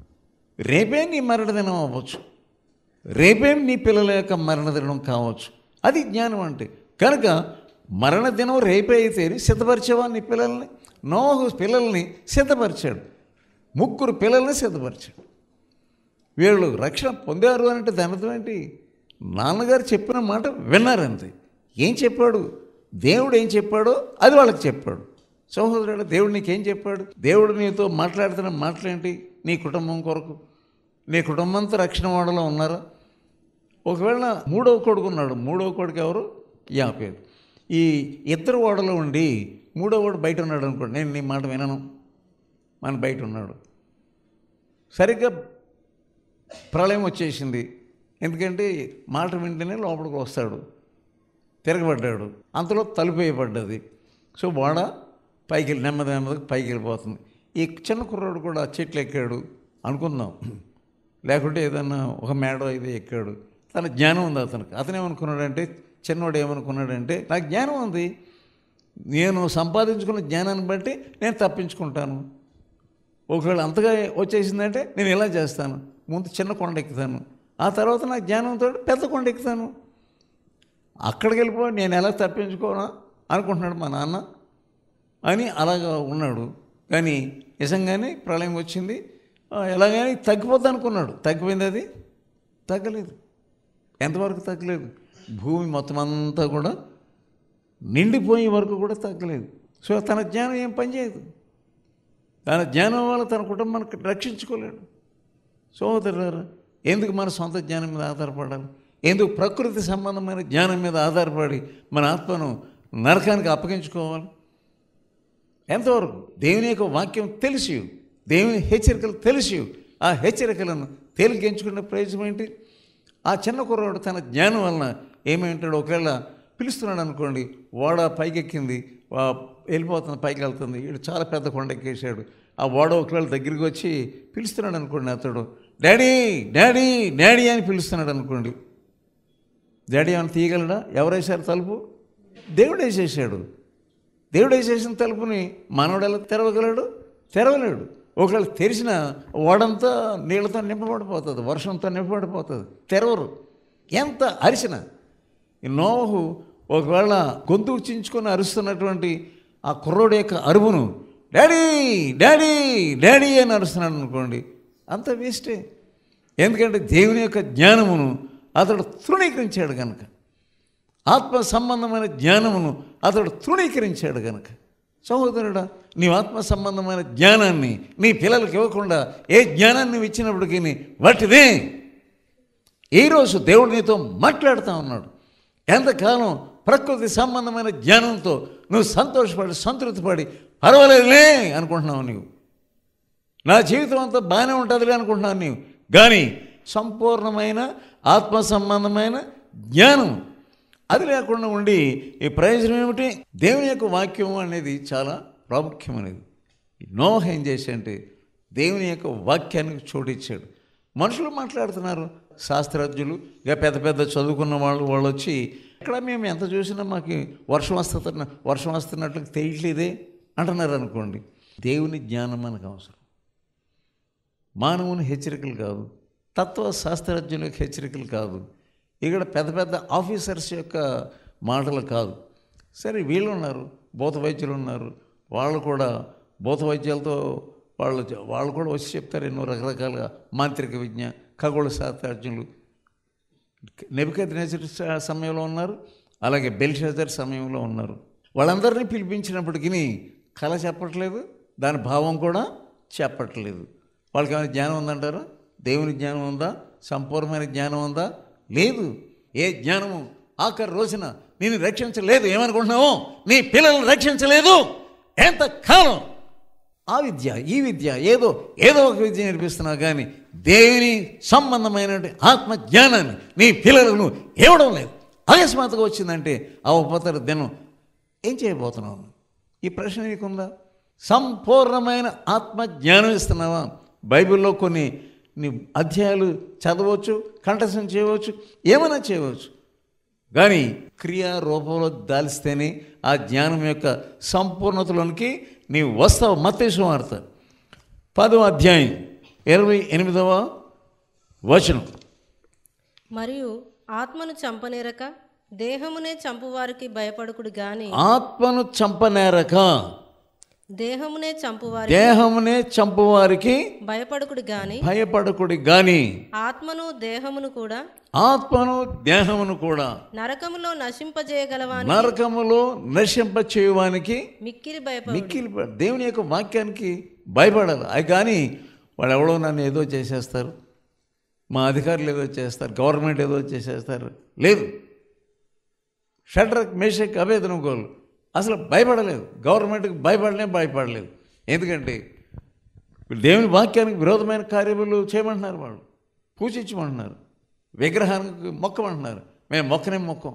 రేపే నీ మరణదినం అవ్వచ్చు రేపే నీ పిల్లల యొక్క మరణదినం కావచ్చు అది జ్ఞానం అంటే కనుక మరణదినం రేపే అయితే సిద్ధపరిచేవా నీ పిల్లల్ని నోహు పిల్లల్ని సిద్ధపరిచాడు ముగ్గురు పిల్లల్ని సిద్ధపరిచాడు వీళ్ళు రక్షణ పొందారు అంటే దాని అర్థం ఏంటి నాన్నగారు చెప్పిన మాట విన్నారంతే ఏం చెప్పాడు దేవుడు ఏం చెప్పాడో అది వాళ్ళకి చెప్పాడు సహోదరుడు దేవుడు నీకేం చెప్పాడు దేవుడు నీతో మాట్లాడుతున్న మాటలేంటి నీ కుటుంబం కొరకు నీ కుటుంబంతో రక్షణ వాడలో ఉన్నారా ఒకవేళ మూడవ కొడుకు ఉన్నాడు మూడవ కొడుకు ఎవరు యాపేరు ఈ ఇద్దరు ఓడలో ఉండి మూడో వాడు బయట ఉన్నాడు అనుకోండి నేను నీ మాట వినను మన బయట ఉన్నాడు సరిగ్గా ప్రళయం వచ్చేసింది ఎందుకంటే మాట వింటేనే లోపలికి వస్తాడు తిరగబడ్డాడు అంతలో తలుపు వేయబడ్డది సో వాడ పైకి వెళ్ళి నెమ్మది నెమ్మదిగా పైకి వెళ్ళిపోతుంది ఈ చిన్న కుర్రాడు కూడా చెట్లు ఎక్కాడు అనుకుందాం లేకుంటే ఏదన్నా ఒక మేడ ఇది ఎక్కాడు తన జ్ఞానం ఉంది అతనికి అతను ఏమనుకున్నాడంటే చిన్నవాడు ఏమనుకున్నాడంటే నాకు జ్ఞానం ఉంది నేను సంపాదించుకున్న జ్ఞానాన్ని బట్టి నేను తప్పించుకుంటాను ఒకవేళ అంతగా వచ్చేసిందంటే నేను ఇలా చేస్తాను ముందు చిన్న కొండ ఎక్కుతాను ఆ తర్వాత నా జ్ఞానంతో పెద్ద కొండ ఎక్కుతాను అక్కడికి వెళ్ళిపో నేను ఎలా తప్పించుకోనా అనుకుంటున్నాడు మా నాన్న అని అలాగా ఉన్నాడు కానీ నిజంగానే ప్రళయం వచ్చింది ఆ, ఎలాగైనా తగ్గిపోద్ది అనుకున్నాడు తగ్గిపోయింది అది తగ్గలేదు ఎంతవరకు తగ్గలేదు భూమి మొత్తం అంతా కూడా నిండిపోయే వరకు కూడా తగ్గలేదు సో తన జ్ఞానం ఏం పనిచేయదు తన జ్ఞానం వల్ల తన కుటుంబాన్ని రక్షించుకోలేడు సోదరులారా ఎందుకు మన సొంత జ్ఞానం మీద ఆధారపడాలి ఎందుకు ప్రకృతి సంబంధమైన జ్ఞానం మీద ఆధారపడి మన ఆత్మను నరకానికి అప్పగించుకోవాలి ఎంతవరకు దేవుని యొక్క వాక్యం తెలిసి దేవుని హెచ్చరికలు తెలిసి ఆ హెచ్చరికలను తేలికెంచుకునే ప్రయోజనం ఏంటి ఆ చిన్న కుర్రాడు తన జ్ఞానం వలన ఏమేంటాడు ఒకవేళ పిలుస్తున్నాడు అనుకోండి ఓడ పైకెక్కింది ఆ వెళ్ళిపోతుంది పైకి వెళ్తుంది వీడు చాలా పెద్ద కొండ ఎక్కేసాడు ఆ ఓడ ఒకవేళ దగ్గరికి వచ్చి పిలుస్తున్నాడు అనుకోండి అతడు డాడీ డాడీ డాడీ అని పిలుస్తున్నాడు అనుకోండి డాడీ ఏమైనా తీయగలడా ఎవరేసారు తలుపు దేవుడు వేసేసాడు దేవుడు వేసేసిన తలుపుని మనవడు ఎలా తెరవగలడు తెరవలేడు ఒకవేళ తెరిచిన ఓడంతా నీళ్ళతో నింపబడిపోతుంది వర్షంతో నింపబడిపోతుంది తెరవరు ఎంత అరిసిన ఈ నోహు ఒకవేళ గొంతు చించుకొని అరుస్తున్నటువంటి ఆ కుర్రోడు యొక్క అరువును డాడీ డాడీ డాడీ అని అరుస్తున్నాడు అనుకోండి అంత వేస్టే ఎందుకంటే దేవుని యొక్క జ్ఞానమును అతడు తృణీకరించాడు కనుక ఆత్మ సంబంధమైన జ్ఞానమును అతడు తృణీకరించాడు గనక సహోదరుడా నీ ఆత్మ సంబంధమైన జ్ఞానాన్ని నీ పిల్లలకు ఇవ్వకుండా ఏ జ్ఞానాన్ని నువ్వు ఇచ్చినప్పటికీ వాటిదే ఈరోజు దేవుడు నీతో మాట్లాడుతూ ఉన్నాడు ఎంతకాలం ప్రకృతి సంబంధమైన జ్ఞానంతో నువ్వు సంతోషపడి సంతృప్తిపడి పర్వాలేదులే అనుకుంటున్నావు నీవు నా జీవితం అంతా బాగానే ఉంటుందిలే అనుకుంటున్నాను నీవు కానీ సంపూర్ణమైన ఆత్మ సంబంధమైన జ్ఞానం అది లేకుండా ఉండి ఈ ప్రయోజనం ఏమిటి దేవుని యొక్క వాక్యం అనేది చాలా ప్రాముఖ్యమైనది నోహ ఏం చేశాడంటే దేవుని యొక్క వాక్యానికి చోటిచ్చాడు మనుషులు మాట్లాడుతున్నారు శాస్త్రజ్ఞులు ఇక పెద్ద పెద్ద చదువుకున్న వాళ్ళు వాళ్ళు వచ్చి ఇక్కడ మేము ఎంత చూసినా మాకు వర్షం వస్తున్న వర్షం వస్తున్నట్లు తెలియట్లేదే అంటున్నారు అనుకోండి దేవుని జ్ఞానం మనకు అవసరం మానవుని హెచ్చరికలు కాదు తత్వ శాస్త్రజ్ఞుల యొక్క హెచ్చరికలు కాదు ఇక్కడ పెద్ద పెద్ద ఆఫీసర్స్ యొక్క మాటలు కాదు సరే వీళ్ళు ఉన్నారు భూత వైద్యులు ఉన్నారు వాళ్ళు కూడా భూత వైద్యాలతో వాళ్ళు వాళ్ళు కూడా వచ్చి చెప్తారు ఎన్నో రకరకాలుగా మాంత్రిక విద్య ఖగోళ శాస్త్రజ్ఞులు నెబికద్నేజర్ సమయంలో ఉన్నారు అలాగే బెల్షాజర్ సమయంలో ఉన్నారు వాళ్ళందరినీ పిలిపించినప్పటికీ కళ చెప్పట్లేదు దాని భావం కూడా చెప్పట్లేదు వాళ్ళకి ఏమైనా జ్ఞానం ఉందంటారా దేవుని జ్ఞానం ఉందా సంపూర్ణమైన జ్ఞానం ఉందా లేదు ఏ జ్ఞానము ఆఖరి రోజున నేను రక్షించలేదు ఏమనుకుంటున్నావు నీ పిల్లల్ని రక్షించలేదు ఎంత కాలం ఆ విద్య ఈ విద్య ఏదో ఏదో ఒక విద్య నేర్పిస్తున్నావు కానీ దేవుని సంబంధమైన ఆత్మ జ్ఞానాన్ని నీ పిల్లలకు నువ్వు ఇవ్వడం లేదు అకస్మాత్తుగా వచ్చిందంటే ఆ ఉపతర దినం ఏం చేయబోతున్నావు ఈ ప్రశ్న నీకుందా సంపూర్ణమైన ఆత్మ జ్ఞానం ఇస్తున్నావా బైబిల్లో కొన్ని నీ అధ్యాయాలు చదవచ్చు కంఠస్థం చేయవచ్చు ఏమైనా చేయవచ్చు కానీ క్రియా రూపంలో దాల్స్తేనే ఆ జ్ఞానం యొక్క సంపూర్ణతలోనికి నీవు వస్తావు మత్తేసు వార్త పదవ అధ్యాయం ఇరవై ఎనిమిదవ వచనం మరియు ఆత్మను చంపనేరక దేహమునే చంపువారికి భయపడకుడు గాని ఆత్మను చంపనేరక దేహమునే చంపువారి దేహమునే చంపువారికి భయపడకుడు గాని భయపడకుడి గాని ఆత్మను దేహమును కూడా ఆత్మను దేహమును కూడా నరకములో నశింపజేయగలవాని నరకములో నశింప చేయువానికి మిక్కిలి భయపడు మిక్కిలి ప- దేవుని యొక్క వాక్యానికి భయపడాలి అది కానీ వాళ్ళు ఎవడో నన్ను ఏదో చేసేస్తారు మా అధికారులు ఏదో చేస్తారు గవర్నమెంట్ ఏదో చేసేస్తారు లేదు షడ్రక్ మేషక్ అభేదనం గోలు అసలు భయపడలేదు గవర్నమెంట్కి భయపడలే భయపడలేదు ఎందుకంటే వీళ్ళు దేవుని వాక్యానికి విరోధమైన కార్యములు చేయమంటున్నారు వాళ్ళు పూజించమంటున్నారు విగ్రహానికి మొక్కమంటున్నారు మేము మొక్కనే మొక్కం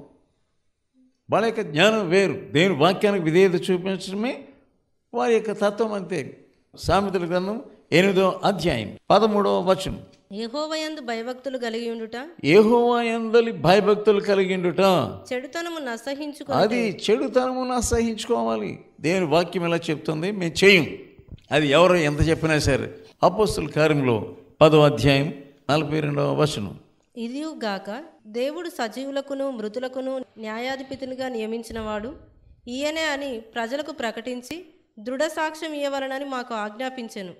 వాళ్ళ యొక్క జ్ఞానం వేరు దేవుని వాక్యానికి విధేయత చూపించడమే వారి యొక్క తత్వం అంతే సామెతల గ్రంథం ఎనిమిదో అధ్యాయం పదమూడవ వచనం యెహోవయందు భయభక్తులు కలిగి ఉండుట ఏహోవా ఎందలి భయభక్తులు కలిగిండుట చెడుతనము నసహించుకో అది చెడుతనమును అసహించుకోవాలి దేవుని వాక్యం ఎలా చెప్తుంది మేము చేయం అది ఎవరు ఎంత చెప్పినా సరే అపోస్తుల కార్యంలో పదో అధ్యాయం నలభై రెండవ వచనం ఇదియు గాక దేవుడు సజీవులకును మృతులకును న్యాయాధిపతినిగా నియమించినవాడు ఈయనే అని ప్రజలకు ప్రకటించి దృఢ సాక్ష్యం ఇవ్వవలనని మాకు ఆజ్ఞాపించెను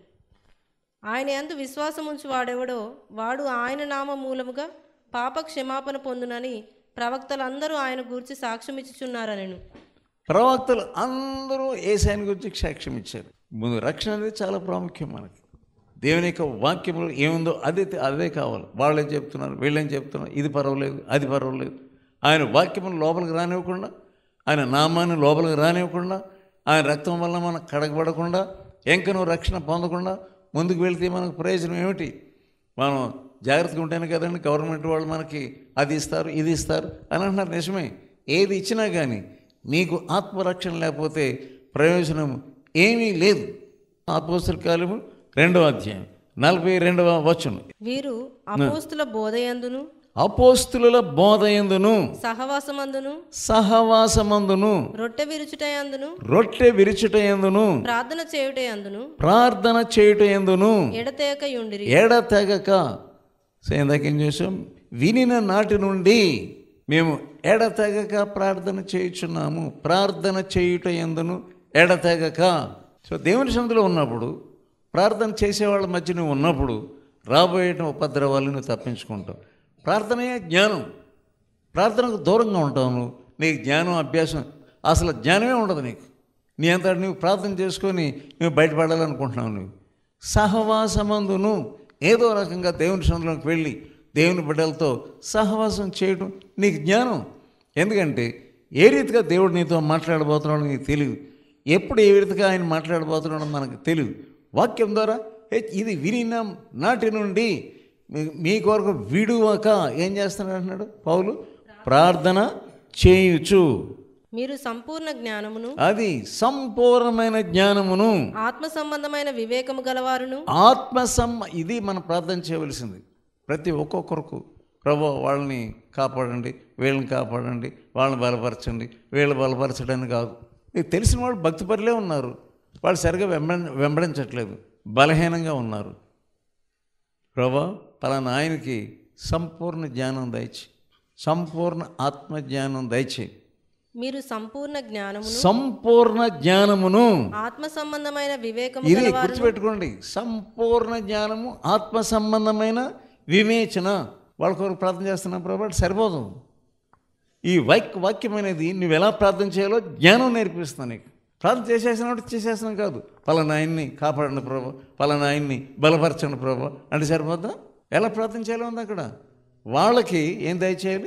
ఆయన యందు విశ్వాసముంచు వాడెవడో వాడు ఆయన నామ మూలముగా పాప క్షమాపణ పొందునని ప్రవక్తలందరూ ఆయన గూర్చి సాక్ష్యం ఇచ్చుచున్నారనెను ప్రవక్తలు అందరూ ఏసాయని గురించి సాక్ష్యం ఇచ్చారు ముందు రక్షణ అనేది చాలా ప్రాముఖ్యం మనకి దేవుని యొక్క వాక్యంలో ఏముందో అదే అదే కావాలి వాళ్ళేం చెప్తున్నారు వీళ్ళేం చెప్తున్నారు ఇది పర్వాలేదు అది పర్వాలేదు ఆయన వాక్యమును లోపలికి రానివ్వకుండా ఆయన నామాన్ని లోపలికి రానివ్వకుండా ఆయన రక్తం వల్ల మనం కడగబడకుండా ఎంకను రక్షణ పొందకుండా ముందుకు వెళ్తే మనకు ప్రయోజనం ఏమిటి మనం జాగ్రత్తగా ఉంటేనే కదండి గవర్నమెంట్ వాళ్ళు మనకి అది ఇస్తారు ఇది ఇస్తారు అని అంటున్నారు నిజమే ఏది ఇచ్చినా కానీ నీకు ఆత్మరక్షణ లేకపోతే ప్రయోజనం ఏమీ లేదు ఆత్మోస్తర కాలము రెండవ అధ్యాయం నలభై రెండవ వచనం వీరు అపోస్తుల బోధయందును అపోస్తుల బోధయందును సహవాసమందును సహవాసమందును రొట్టె విరుచుటయందును రొట్టె విరుచుటయందును ప్రార్థన చేయుటయందును ప్రార్థన చేయుటయందును ఎడతేక యుండిరి ఎడతెగక సో ఇందాక ఏం చేసాం వినిన నాటి నుండి మేము ఎడతెగక ప్రార్థన చేయుచున్నాము ప్రార్థన చేయుట ఎందును ఎడతెగక సో దేవుని సన్నిధిలో ఉన్నప్పుడు ప్రార్థన చేసేవాళ్ళ మధ్య నువ్వు ఉన్నప్పుడు రాబోయే ఉపద్రవాలను నువ్వు తప్పించుకుంటావు ప్రార్థనయే జ్ఞానం ప్రార్థనకు దూరంగా ఉంటావు నువ్వు నీకు జ్ఞానం అభ్యాసం అసలు జ్ఞానమే ఉండదు నీకు నీ అంతా నువ్వు ప్రార్థన చేసుకొని నువ్వు బయటపడాలనుకుంటున్నావు నువ్వు సహవాసమందును ఏదో రకంగా దేవుని సన్నిధిలోకి వెళ్ళి దేవుని బిడ్డలతో సహవాసం చేయడం నీకు జ్ఞానం ఎందుకంటే ఏ రీతిగా దేవుడు నీతో మాట్లాడబోతున్నాడో నీకు తెలియదు ఎప్పుడు ఏ రీతిగా ఆయన మాట్లాడబోతున్నాడో మనకు తెలియదు వాక్యం ద్వారా "ఏ, ఇది వినిన నాటి నుండి మీ- మీ కొరకు విడువక ఏం చేస్తున్నాడు అంటున్నాడు పౌలు ప్రార్థన చేయుచు మీరు సంపూర్ణ జ్ఞానమును అది సంపూర్ణమైన జ్ఞానమును ఆత్మ సంబంధమైన వివేకము గలవారును ఆత్మ సమ్మ ఇది మనం ప్రార్థన చేయవలసింది ప్రతి ఒక్కొక్కరికి ప్రభు వాళ్ళని కాపాడండి వీళ్ళని కాపాడండి వాళ్ళని బలపరచండి వీళ్ళు బలపరచడానికి కాదు మీకు తెలిసిన వాళ్ళు భక్తిపరులే ఉన్నారు వాళ్ళు సరిగా వెంబడ వెంబడించట్లేదు బలహీనంగా ఉన్నారు ప్రభా పలానా ఆయనకి సంపూర్ణ జ్ఞానం దయచి సంపూర్ణ ఆత్మ జ్ఞానం దయచేయి మీరు సంపూర్ణ జ్ఞానమును సంపూర్ణ జ్ఞానమును ఆత్మ సంబంధమైన వివేకము ఇది గలవారును గుర్తుపెట్టుకోండి సంపూర్ణ జ్ఞానము ఆత్మ సంబంధమైన వివేచన వాళ్ళ కొరకు ప్రార్థన చేస్తున్నాం ప్రభు అంటే సరిపోదు ఈ వాక్య వాక్యం అనేది నువ్వు ఎలా ప్రార్థన చేయాలో జ్ఞానం నేర్పిస్తాను నీకు ప్రార్థన చేసేసినప్పుడు చేసేస్తున్నాం కాదు పలానా ఆయన్ని కాపాడండి ప్రభు పలానా ఆయన్ని బలపరచండి ప్రభు అంటే సరిపోద్దా ఎలా ప్రార్థన చేయాలో ఉంది అక్కడ వాళ్ళకి ఏం దయచేయాలి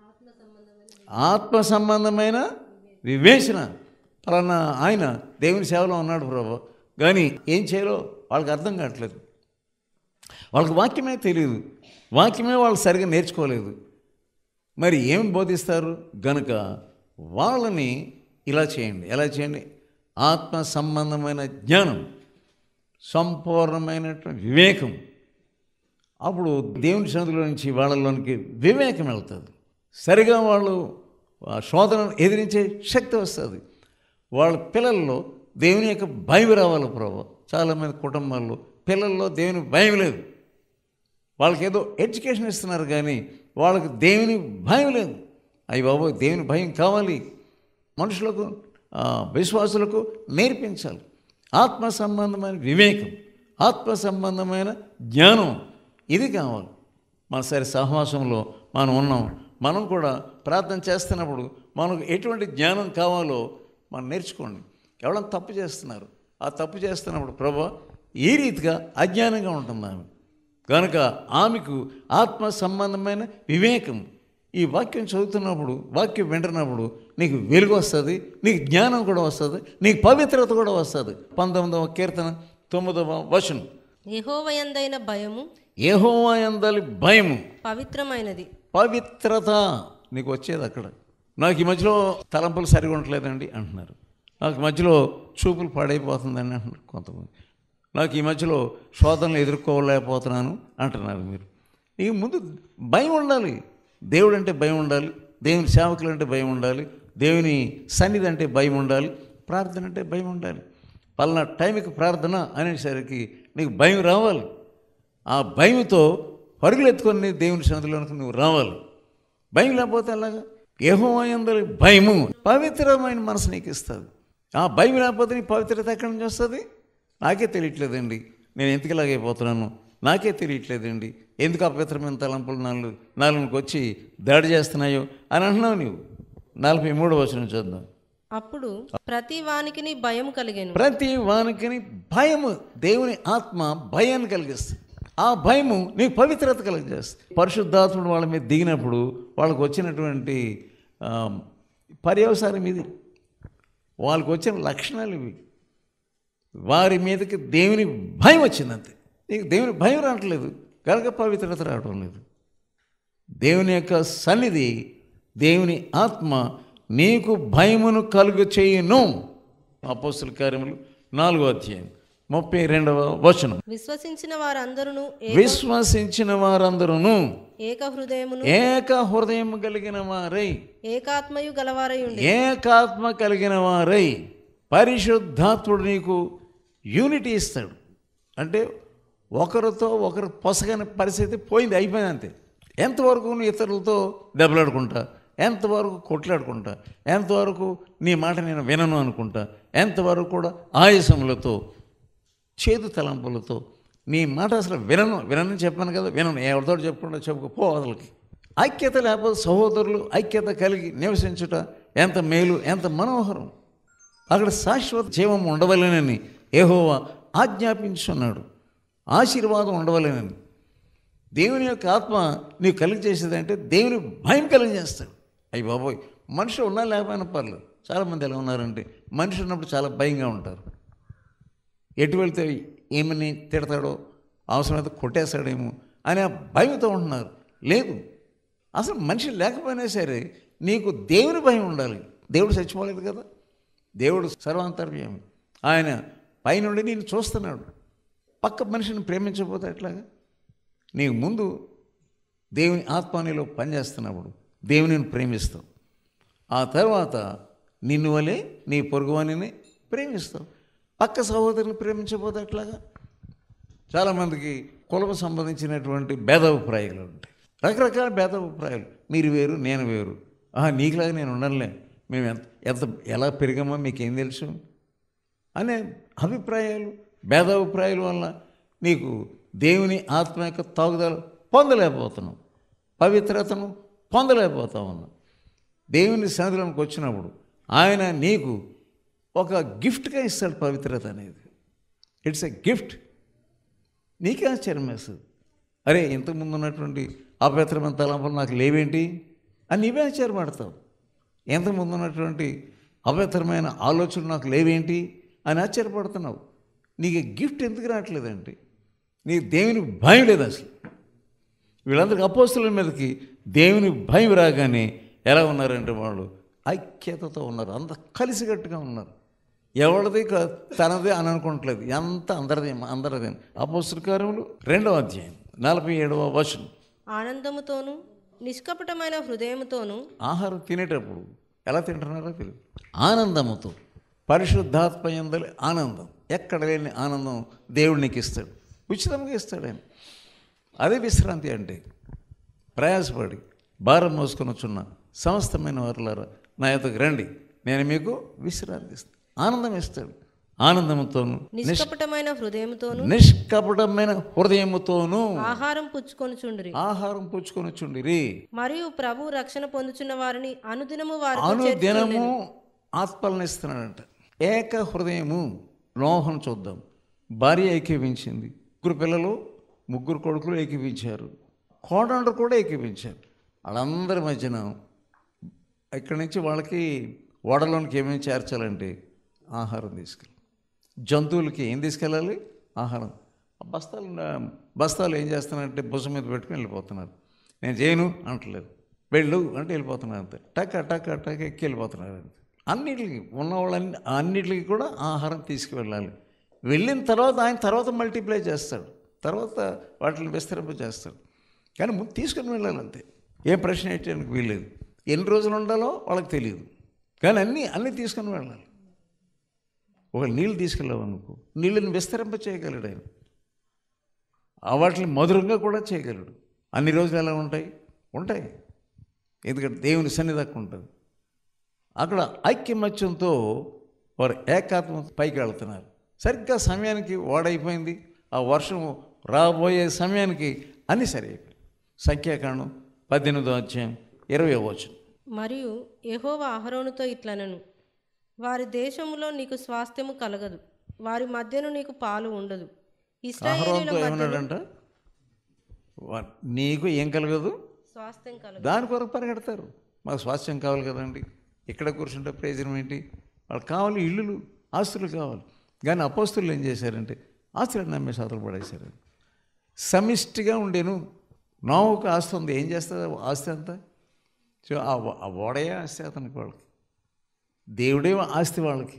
ఆత్మ సంబంధమైన వివేచన పలానా ఆయన దేవుని సేవలో ఉన్నాడు ప్రభు కానీ ఏం చేయాలో వాళ్ళకి అర్థం కావట్లేదు వాళ్ళకి వాక్యమే తెలియదు వాక్యమే వాళ్ళు సరిగా నేర్చుకోలేదు మరి ఏం బోధిస్తారు గనుక వాళ్ళని ఇలా చేయండి ఎలా చేయండి ఆత్మ సంబంధమైన జ్ఞానం సంపూర్ణమైనటువంటి వివేకం అప్పుడు దేవుని సన్నిధిలో నుంచి వాళ్ళలోనికి వివేకం వెళ్తుంది సరిగా వాళ్ళు ఆ శోధనను ఎదిరించే శక్తి వస్తుంది వాళ్ళ పిల్లల్లో దేవుని యొక్క భయం రావాలి ప్రభు చాలామంది కుటుంబాల్లో పిల్లల్లో దేవుని భయం లేదు వాళ్ళకి ఏదో ఎడ్యుకేషన్ ఇస్తున్నారు కానీ వాళ్ళకి దేవుని భయం లేదు అయ్యి బాబు దేవుని భయం కావాలి మనుషులకు ఆ, విశ్వాసులకు నేర్పించాలి ఆత్మ సంబంధమైన వివేకం ఆత్మ సంబంధమైన జ్ఞానం ఇది కావాలి మన సరి సహవాసంలో మనం ఉన్నాం మనం కూడా ప్రార్థన చేస్తున్నప్పుడు మనకు ఎటువంటి జ్ఞానం కావాలో మనం నేర్చుకోండి ఎవరైనా తప్పు చేస్తున్నారు ఆ తప్పు చేస్తున్నప్పుడు ప్రభా ఈ రీతిగా అజ్ఞానంగా ఉంటుంది ఆమె కనుక ఆమెకు ఆత్మ సంబంధమైన వివేకం ఈ వాక్యం చదువుతున్నప్పుడు వాక్యం వింటున్నప్పుడు నీకు వెలుగు వస్తుంది నీకు జ్ఞానం కూడా వస్తుంది నీకు పవిత్రత కూడా వస్తుంది పంతొమ్మిదవ కీర్తన తొమ్మిదవ వచనం యెహోవయందైన భయము ఏహోవా ఎందలి భయము పవిత్రమైనది పవిత్రత నీకు వచ్చేది అక్కడ నాకు ఈ మధ్యలో తలంపులు సరిగా ఉండట్లేదండి అంటున్నారు నాకు ఈ మధ్యలో చూపులు పాడైపోతుందని అంటున్నారు కొంతమంది నాకు ఈ మధ్యలో శోధనలు ఎదుర్కోలేకపోతున్నాను అంటున్నారు మీరు ఈ ముందు భయం ఉండాలి దేవుడు అంటే భయం ఉండాలి దేవుని సేవకులు అంటే భయం ఉండాలి దేవుని సన్నిధి అంటే భయం ఉండాలి ప్రార్థన అంటే భయం ఉండాలి పలానా టైంకి ప్రార్థన అనేసరికి నీకు భయం రావాలి ఆ భయంతో పరుగులు ఎత్తుకొని దేవుని సన్నిధిలోనికి నువ్వు రావాలి భయం లేకపోతే అలాగా ఏహోయందరి భయము పవిత్రమైన మనసు నీకు ఇస్తుంది ఆ భయం లేకపోతే నీ పవిత్రత ఎక్కడి నుంచి వస్తుంది నాకే తెలియట్లేదండి నేను ఎందుకు ఇలాగైపోతున్నాను నాకే తెలియట్లేదండి ఎందుకు అపవిత్రమైన తలంపులు నాలుగు నాలుగుకి వచ్చి దాడి చేస్తున్నాయో అని అంటున్నావు నీవు నలభై మూడు వచ్చిన చూద్దాం అప్పుడు ప్రతి వానికిని భయం కలిగెను ప్రతి వానికిని భయము దేవుని ఆత్మ భయాన్ని కలిగిస్తుంది ఆ భయము నీకు పవిత్రత కలిగజేస్తుంది పరిశుద్ధాత్ముడు వాళ్ళ మీద దిగినప్పుడు వాళ్ళకు వచ్చినటువంటి ఆ, పర్యవసానం ఇది వాళ్ళకు వచ్చిన లక్షణాలు ఇవి వారి మీదకి దేవుని భయం వచ్చింది అంతే నీకు దేవుని భయం రావట్లేదు కనుక పవిత్రత రావడం లేదు దేవుని యొక్క సన్నిధి దేవుని ఆత్మ నీకు భయమును కలుగు చేయును అపోస్తుల కార్యములు నాలుగో అధ్యాయం ముప్పై రెండవ వచనం విశ్వసించిన వారందరూ విశ్వసించిన వారందరూ ఏక హృదయమును ఏక హృదయం కలిగిన వారై ఏకాత్మయు గలవారై ఉండి ఏకాత్మ కలిగిన వారై పరిశుద్ధాత్ముడు నీకు యూనిటీ ఇస్తాడు అంటే ఒకరితో ఒకరు పొసగని పరిస్థితి పోయింది అయిపోయింది అంతే ఎంతవరకు నువ్వు ఇతరులతో దెబ్బలాడుకుంటా ఎంతవరకు కొట్లాడుకుంటా ఎంతవరకు నీ మాట నేను వినను అనుకుంటా ఎంతవరకు కూడా ఆయాసములతో చేదు తలంపులతో నీ మాట అసలు వినను వినని చెప్పాను కదా వినను ఎవరితో చెప్పుకుంటా చెప్పుకో అసలుకి ఐక్యత లేకపోతే సహోదరులు ఐక్యత కలిగి నివసించుట ఎంత మేలు ఎంత మనోహరం అక్కడ శాశ్వత జీవం ఉండవలేనని ఏహోవా ఆజ్ఞాపించున్నాడు ఆశీర్వాదం ఉండవలేనని దేవుని యొక్క ఆత్మ నీకు కలిగి చేసేదంటే దేవుని భయం కలిగజేస్తాడు అయ్యి బాబోయ్ మనిషి ఉన్నా లేకపోయినా పర్లేదు చాలామంది ఎలా ఉన్నారంటే మనిషి ఉన్నప్పుడు చాలా భయంగా ఉంటారు ఎటు వెళ్తే ఏమని తిడతాడో అవసరమైతే కొట్టేస్తాడేమో అని ఆ భయంతో ఉంటున్నారు లేదు అసలు మనిషి లేకపోయినా సరే నీకు దేవుని భయం ఉండాలి దేవుడు చచ్చిపోలేదు కదా దేవుడు సర్వాంతర్యామి ఆయన పైనుండి నేను చూస్తున్నాడు పక్క మనిషిని ప్రేమించకపోతే ఎట్లాగా నీకు ముందు దేవుని ఆత్మ నీలో పనిచేస్తున్నప్పుడు దేవునిని ప్రేమిస్తావు ఆ తర్వాత నిన్ను వలె నీ పొరుగువానిని ప్రేమిస్తావు పక్క సహోదరుని ప్రేమించకపోతే ఎట్లాగా చాలామందికి కులం సంబంధించినటువంటి భేదాభిప్రాయాలు ఉంటాయి రకరకాల భేదాభిప్రాయాలు మీరు వేరు నేను వేరు ఆహా నీకులాగా నేను ఉండనులే మేము ఎంత ఎంత ఎలా పెరిగామో మీకేం తెలుసు అనే అభిప్రాయాలు భేదాభిప్రాయాల వల్ల నీకు దేవుని ఆత్మ యొక్క తాగుదల పొందలేకపోతున్నాం పవిత్రతను పొందలేకపోతా ఉన్నాం దేవుని సన్నిధిలోకి వచ్చినప్పుడు ఆయన నీకు ఒక గిఫ్ట్గా ఇస్తాడు పవిత్రత అనేది ఇట్స్ ఎ గిఫ్ట్ నీకే ఆశ్చర్యం వేస్తుంది అరే ఇంతకుముందు ఉన్నటువంటి అపవిత్రమైన తలంపులు నాకు లేవేంటి అని నీవే ఆశ్చర్యపడతావు ఇంతకుముందు ఉన్నటువంటి అపవిత్రమైన ఆలోచనలు నాకు లేవేంటి అని ఆశ్చర్యపడుతున్నావు నీకు గిఫ్ట్ ఎందుకు రావట్లేదండి నీ దేవుని భయం లేదు అసలు వీళ్ళందరికీ అపోస్తుల మీదకి దేవుని భయం రాగానే ఎలా ఉన్నారంటే వాళ్ళు ఐక్యతతో ఉన్నారు అంత కలిసికట్టుగా ఉన్నారు ఎవరిది క- తనదే అని అనుకోవట్లేదు ఎంత అందరిది అందరిది అపోస్తుల కార్యములు రెండవ అధ్యాయం నలభై ఏడవ వచనం ఆనందముతోనూ నిష్కపటమైన హృదయముతోనూ ఆహారం తినేటప్పుడు ఎలా తింటున్నారో తెలియదు ఆనందముతో పరిశుద్ధాత్మ యందలి ఆనందం ఎక్కడ లేని ఆనందం దేవుడు నీకు ఇస్తాడు ఉచితంగా ఇస్తాడు ఆయన అదే విశ్రాంతి అంటే ప్రయాసపడి భారం మోసుకొని వచ్చున్న సమస్తమైన వారులారా నా యొక్కకు రండి నేను మీకు విశ్రాంతి ఇస్తాను ఆనందం ఇస్తాడు ఆనందంతోను నిష్కపటమైన హృదయముతోనూ నిష్కపటమైన హృదయముతోనూ ఆహారం పుచ్చుకొనుచుండిరి ఆహారం పుచ్చుకొని చుండిరి మరియు ప్రభు రక్షణ పొందుచున్న వారిని అనుదినము వారితో అనుదినము ఆత్మలను ఇస్తున్నాడంట ఏక హృదయము నోహం చూద్దాం భార్య ఏకీపించింది ముగ్గురు పిల్లలు ముగ్గురు కొడుకులు ఏకీపించారు కోడండ్రు కూడా ఏకీపించారు వాళ్ళందరి మధ్యన ఇక్కడి నుంచి వాళ్ళకి ఓడలోనికి ఏమేమి చేర్చాలంటే ఆహారం తీసుకెళ్ళి జంతువులకి ఏం తీసుకెళ్ళాలి ఆహారం ఆ బస్తాలు బస్తాలు ఏం చేస్తున్నారంటే భుజం మీద పెట్టుకుని వెళ్ళిపోతున్నారు నేను చేయను అంటలేదు వెళ్ళు అంటే వెళ్ళిపోతున్నారు అంతే టక్ టక్ టక్ ఎక్కి వెళ్ళిపోతున్నారు అంతే అన్నిటికి ఉన్న వాళ్ళన్ని అన్నిటికి కూడా ఆహారం తీసుకువెళ్ళాలి వెళ్ళిన తర్వాత ఆయన తర్వాత మల్టిప్లై చేస్తాడు తర్వాత వాటిని విస్తరింప చేస్తాడు కానీ ముందు తీసుకుని వెళ్ళాలి అంతే ఏ ప్రశ్న వేయడానికి వీల్లేదు ఎన్ని రోజులు ఉండాలో వాళ్ళకి తెలియదు కానీ అన్నీ అన్నీ తీసుకొని వెళ్ళాలి ఒక నీళ్ళు తీసుకెళ్ళావు అనుకో నీళ్ళని విస్తరింప చేయగలడు ఆయన ఆ వాటిని మధురంగా కూడా చేయగలడు అన్ని రోజులు ఎలా ఉంటాయి ఉంటాయి ఎందుకంటే దేవుని సన్నిధానం ఉంటుంది అక్కడ ఐక్యమత్యంతో వారు ఏకాత్మ పైకి వెళ్తున్నారు సరిగ్గా సమయానికి ఓడైపోయింది ఆ వర్షం రాబోయే సమయానికి అన్ని సరి అయిపోయాయి సంఖ్యాకాండం పద్దెనిమిదో అధ్యాయం ఇరవై వచనం మరియు యెహోవా అహరోనుతో ఇట్లనను వారి దేశములో నీకు స్వాస్థ్యము కలగదు వారి మధ్యను నీకు పాలు ఉండదు ఇస్రాయేలీల ఆహారంతో ఏమన్నాడంట వా- నీకు ఏం కలగదు స్వాస్థ్యం కలగదు దాని కొరకు పరిగెడతారు మాకు స్వాస్థ్యం కావాలి కదండి ఇక్కడ కూర్చుంటే ప్రయోజనం ఏంటి వాళ్ళకి కావాలి ఇల్లులు ఆస్తులు కావాలి కానీ అపోస్తులు ఏం చేశారంటే ఆస్తులను నమ్మే సాతులు పడేశారు సమిష్టిగా ఉండేను నోవుకు ఆస్తి ఉంది ఏం చేస్తుంది ఆ ఆస్తి అంతా సో ఆ ఓ- ఆ ఓడయే ఆస్తి అతనికి వాళ్ళకి దేవుడే ఆస్తి వాళ్ళకి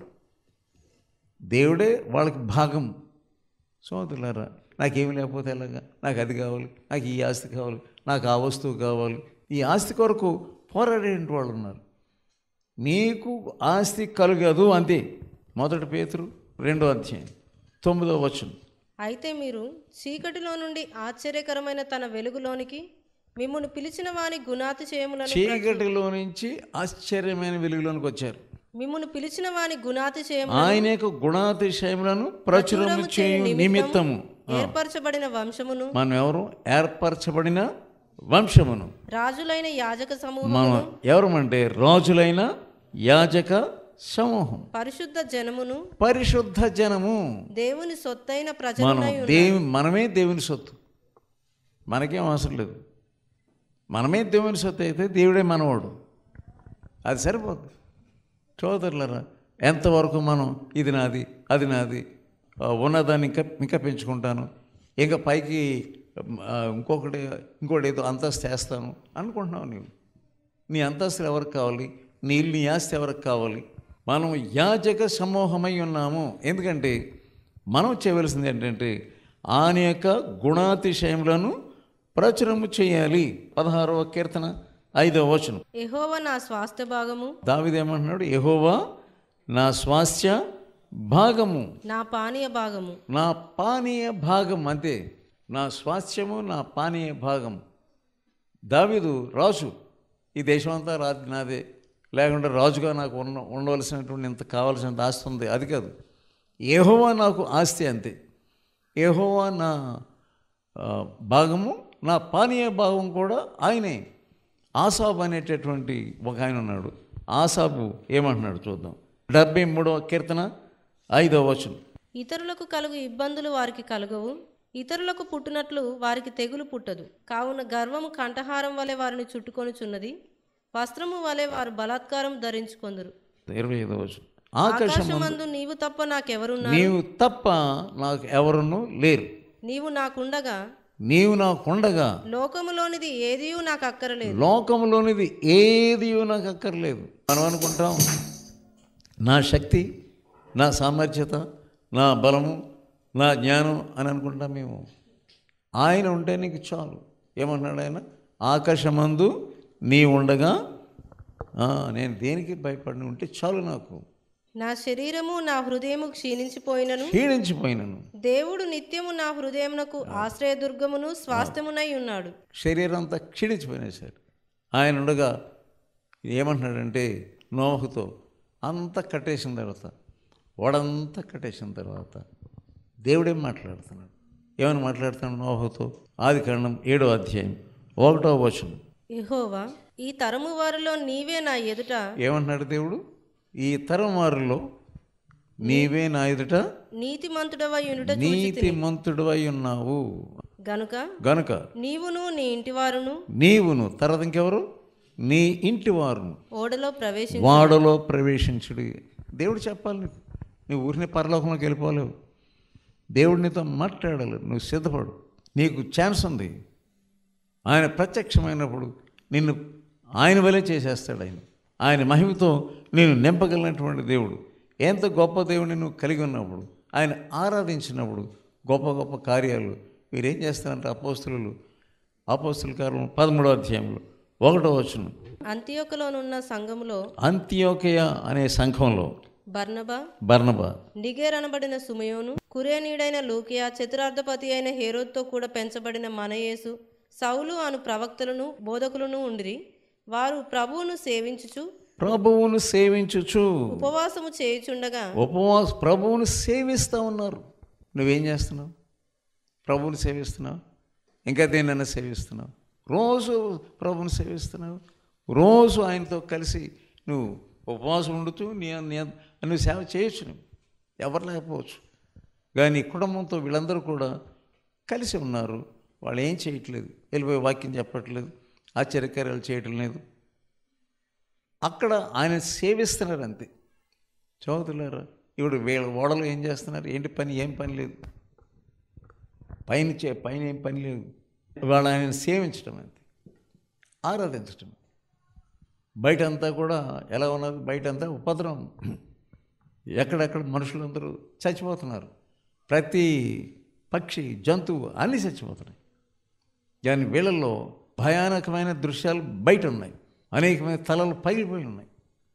దేవుడే వాళ్ళకి భాగం సోదరులారా నాకేమి లేకపోతే ఎలాగా నాకు అది కావాలి నాకు ఈ ఆస్తి కావాలి నాకు ఆ వస్తువు కావాలి ఈ ఆస్తి కొరకు పోరాడే వాళ్ళు ఉన్నారు నీకు ఆస్తి కలగదు అంతే మొదటి పేతురు రెండో అధ్యాయం తొమ్మిదో వచనం అయితే మీరు చీకటిలో నుండి ఆశ్చర్యకరమైన తన వెలుగులోనికి మిమ్మల్ని పిలిచిన వాని గుణాతి చేయములను చీకటిలో నుంచి ఆశ్చర్యమైన వెలుగులోనికి వచ్చారు మిమ్మల్ని పిలిచిన వాని గుణాతి చేయము ఆయన యొక్క గుణాతిశయములను ప్రచురము చేయు నిమిత్తము ఏర్పరచబడిన వంశమును మనం ఎవరు ఏర్పరచబడిన వంశమును రాజులైన యాజక సమూహం మనం ఎవరమంటే రాజులైన యాజక సమూహం పరిశుద్ధ జనమును పరిశుద్ధ జనము దేవుని సొత్తైన మనం ప్రజలునై దేవి మనమే దేవుని సొత్తు మనకేం అవసరం లేదు మనమే దేవుని సొత్తు అయితే దేవుడే మనవాడు అది సరిపోద్ది సోదరులరా ఎంతవరకు మనం ఇది నాది అది నాది ఆ, ఉన్నదాన్ని ఇంకా ఇంకా పెంచుకుంటాను ఇంకా పైకి ఆ, ఇంకొకటి ఇంకోటి ఏదో అంతస్తు వేస్తాను అనుకుంటున్నావు నీవు నీ అంతస్తులు ఎవరికి కావాలి నీ ఇల్లు నీ ఆస్తి ఎవరికి కావాలి మనం యాజక సమూహమై ఉన్నాము ఎందుకంటే మనం చేయవలసింది ఏంటంటే ఆయన యొక్క గుణాతిశయములను ప్రచురము చేయాలి పదహారవ కీర్తన ఐదవ వచనం యెహోవ నా స్వాస్థ్య భాగము దావిదేమంటున్నాడు యెహోవా నా స్వాస్థ్య భాగము నా పానీయ భాగము నా పానీయ భాగం అంతే నా స్వాస్థ్యము నా పానీయ భాగం దావీదు రాజు ఈ దేశం అంతా రాజు నాదే లేకుంటే రాజుగా నాకు ఉన్న ఉండవలసినటువంటి ఇంత కావాల్సినంత ఆస్తి ఉంది అది కాదు ఏహోవా నాకు ఆస్తి అంతే ఏహోవా నా ఆ, భాగము నా పానీయ భాగం కూడా ఆయనే ఆసాబు అనేటటువంటి ఒక ఆయన ఉన్నాడు ఆసాబు ఏమంటున్నాడు చూద్దాం డెబ్బై మూడవ కీర్తన ఐదవ వచనం ఇతరులకు కలుగు ఇబ్బందులు వారికి కలుగవు ఇతరులకు పుట్టినట్లు వారికి తెగులు పుట్టదు కావున గర్వము కంఠహారం వలె వారిని చుట్టుకొనుచున్నది వస్త్రము వలె వారు బలాత్కారం ధరించుకొందురు ఇరవై ఐదవ వచనం ఆకాశం ఆకాశమందు నీవు తప్ప నాకెవరున్నారు నీవు తప్ప నాకు ఎవరును లేరు నీవు నాకుండగా నీవు నాకుండగా లోకములోనిది ఏదియూ నాకు అక్కరలేదు లోకంలోనిది ఏది నాకు అక్కర్లేదు మనం అనుకుంటాం నా శక్తి నా సామర్థ్యత నా బలము నా జ్ఞానం అని అనుకుంటాం మేము ఆయన ఉంటే నీకు చాలు ఏమన్నాడు ఆయన ఆకాశమందు నీ ఉండగా ఆ, నేను దేనికి భయపడిన ఉంటే చాలు నాకు నా శరీరము నా హృదయము క్షీణించిపోయినను క్షీణించిపోయినను దేవుడు నిత్యము నా హృదయమునకు ఆశ్రయదుర్గమును స్వాస్థ్యమునై ఉన్నాడు శరీరం అంతా క్షీణించిపోయినాయి సార్ ఆయన ఉండగా ఏమంటున్నాడంటే నోహుతో అంతా కట్టేసిన తర్వాత వాడంతా కట్టేసిన తర్వాత దేవుడేం మాట్లాడుతున్నాడు ఏమని మాట్లాడుతున్నాడు నోహుతో ఆది కాండం ఏడో అధ్యాయం ఒకటో వచనం యెహోవా ఈ తరము వారిలో నీవే నా ఎదుట ఏమంటున్నాడు దేవుడు ఈ తరం వారిలో నీవే నా ఎదుట నీతిమంతుడవై ఉండుట నీతి మంతుడు అయి ఉన్నావు గనుక గనుక నీవును నీ ఇంటివారును నీవును తర్వాత ఇంకెవరు నీ ఇంటి వారును ఓడలో ప్రవేశి వాడలో ప్రవేశించుడు దేవుడు చెప్పాలి నీకు నువ్వు ఊరిని పరలోకంలోకి వెళ్ళిపోలేవు దేవుడు నీతో మాట్లాడాలి నువ్వు సిద్ధపడు నీకు ఛాన్స్ ఉంది ఆయన ప్రత్యక్షమైనప్పుడు నిన్ను ఆయన వలె చేసేస్తాడు ఆయన ఆయన మహిమతో నేను నింపగలిగినటువంటి దేవుడు ఎంత గొప్ప దేవుడిని నువ్వు కలిగి ఉన్నప్పుడు ఆయన ఆరాధించినప్పుడు గొప్ప గొప్ప కార్యాలు మీరేం చేస్తారంటే అపోస్తులు అపోస్తుల కార్యం పదమూడో అధ్యాయంలో ఒకటో వచనం అంత్యోకలోనున్న సంఘములో అంత్యోకయ అనే సంఘంలో బర్నబా బర్నబా నిగేర్ అనబడిన సుమయోను కురేనీడైన లూకియా చతురార్థపతి అయిన హేరోద్తో కూడా పెంచబడిన మనయేసు సౌలు అను ప్రవక్తలను బోధకులను ఉండిరి వారు ప్రభువును సేవించుచు ప్రభువును సేవించుచు ఉపవాసము చేయుచుండగా ఉపవాస ప్రభువును సేవిస్తూ ఉన్నారు నువ్వేం చేస్తున్నావు ప్రభువుని సేవిస్తున్నావు ఇంకా దేనన్నా సేవిస్తున్నావు రోజు ప్రభువుని సేవిస్తున్నావు రోజు ఆయనతో కలిసి నువ్వు ఉపవాసం ఉండుతూ నీ నీ నువ్వు సేవ చేయొచ్చు నువ్వు ఎవరు లేకపోవచ్చు కానీ కుటుంబంతో వీళ్ళందరూ కూడా కలిసి ఉన్నారు వాళ్ళు ఏం చేయట్లేదు వెళ్ళిపోయి వాక్యం చెప్పట్లేదు ఆశ్చర్యకార్యాలు చేయటం లేదు అక్కడ ఆయన సేవిస్తున్నారు అంతే చదువుతున్నారు ఇప్పుడు వీళ్ళ ఓడలో ఏం చేస్తున్నారు ఏంటి పని ఏం పని లేదు పైన చే పైన ఏం పని లేదు వాళ్ళు ఆయన సేవించడం అంతే ఆరాధించటం బయట అంతా కూడా ఎలా ఉన్నది బయట అంతా ఉపద్రవం ఎక్కడెక్కడ మనుషులందరూ చచ్చిపోతున్నారు ప్రతి పక్షి జంతువు అన్నీ చచ్చిపోతున్నాయి కానీ వీళ్ళల్లో భయానకమైన దృశ్యాలు బయట ఉన్నాయి అనేకమైన తలలు పగిలిపోయి ఉన్నాయి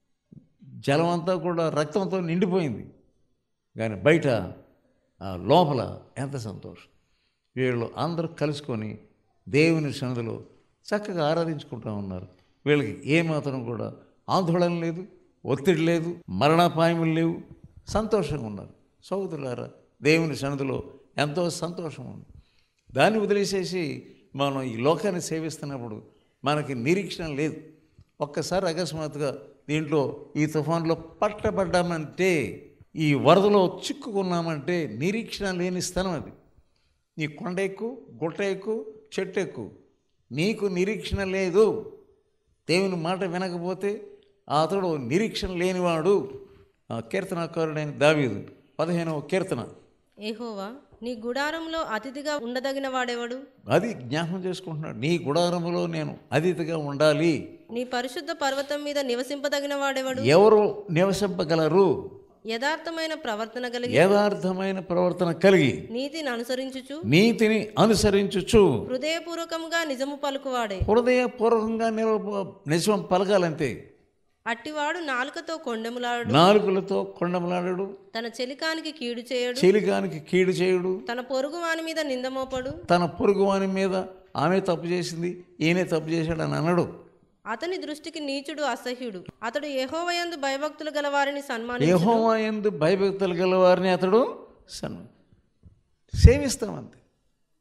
జలం అంతా కూడా రక్తంతో నిండిపోయింది కానీ బయట ఆ లోపల ఎంత సంతోషం వీళ్ళు అందరూ కలుసుకొని దేవుని సన్నిధిలో చక్కగా ఆరాధించుకుంటూ ఉన్నారు వీళ్ళకి ఏమాత్రం కూడా ఆందోళన లేదు ఒత్తిడి లేదు మరణాపాయములు లేవు సంతోషంగా ఉన్నారు సోదరులారా దేవుని సన్నిధిలో ఎంతో సంతోషం ఉంది దాన్ని వదిలేసేసి మనం ఈ లోకాన్ని సేవిస్తున్నప్పుడు మనకి నిరీక్షణ లేదు ఒక్కసారి అకస్మాత్తుగా దీంట్లో ఈ తుఫాన్లో పట్టబడ్డామంటే ఈ వరదలో చిక్కుకున్నామంటే నిరీక్షణ లేని స్థలం అది నీ కొండ ఎక్కు గుట్ట ఎక్కు చెట్టు ఎక్కు నీకు నిరీక్షణ లేదు దేవుని మాట వినకపోతే అతడు నిరీక్షణ లేనివాడు ఆ కీర్తనకారుడైన దావీదు పదిహేనవ కీర్తన ఏహోవా నీ గుడారంలో అతిథిగా ఉండదగిన వాడెవడు అది జ్ఞాపకం చేసుకుంటున్నాడు నీ గుడారములో నేను అతిథిగా ఉండాలి నీ పరిశుద్ధ పర్వతం మీద నివసింపదగిన వాడెవడు ఎవరు నివసింపగలరు యథార్థమైన ప్రవర్తన కలిగి యథార్థమైన ప్రవర్తన కలిగి నీతిని అనుసరించుచు నీతిని అనుసరించుచు హృదయపూర్వకంగా నిజము పలుకువాడే హృదయపూర్వకంగా నిలవ నిజం పలకాలంతే అట్టివాడు నాలుకతో కొండెములాడు నాలుకలతో కొండమలాడడు తన చెలికానికి కీడు చేయడు చెలికానికి కీడు చేయుడు తన పొరుగు వాని మీద నిందమోపడు తన పొరుగువాని మీద ఆమె తప్పు చేసింది ఈయనే తప్పు చేశాడు అని అనడు అతని దృష్టికి నీచుడు అసహ్యుడు అతడు యెహోవయందు భయభక్తులు గల వారిని సన్మాని యెహోవా ఎందు భయభక్తులు గల వారిని అతడు సన్ సేవిస్తామంతే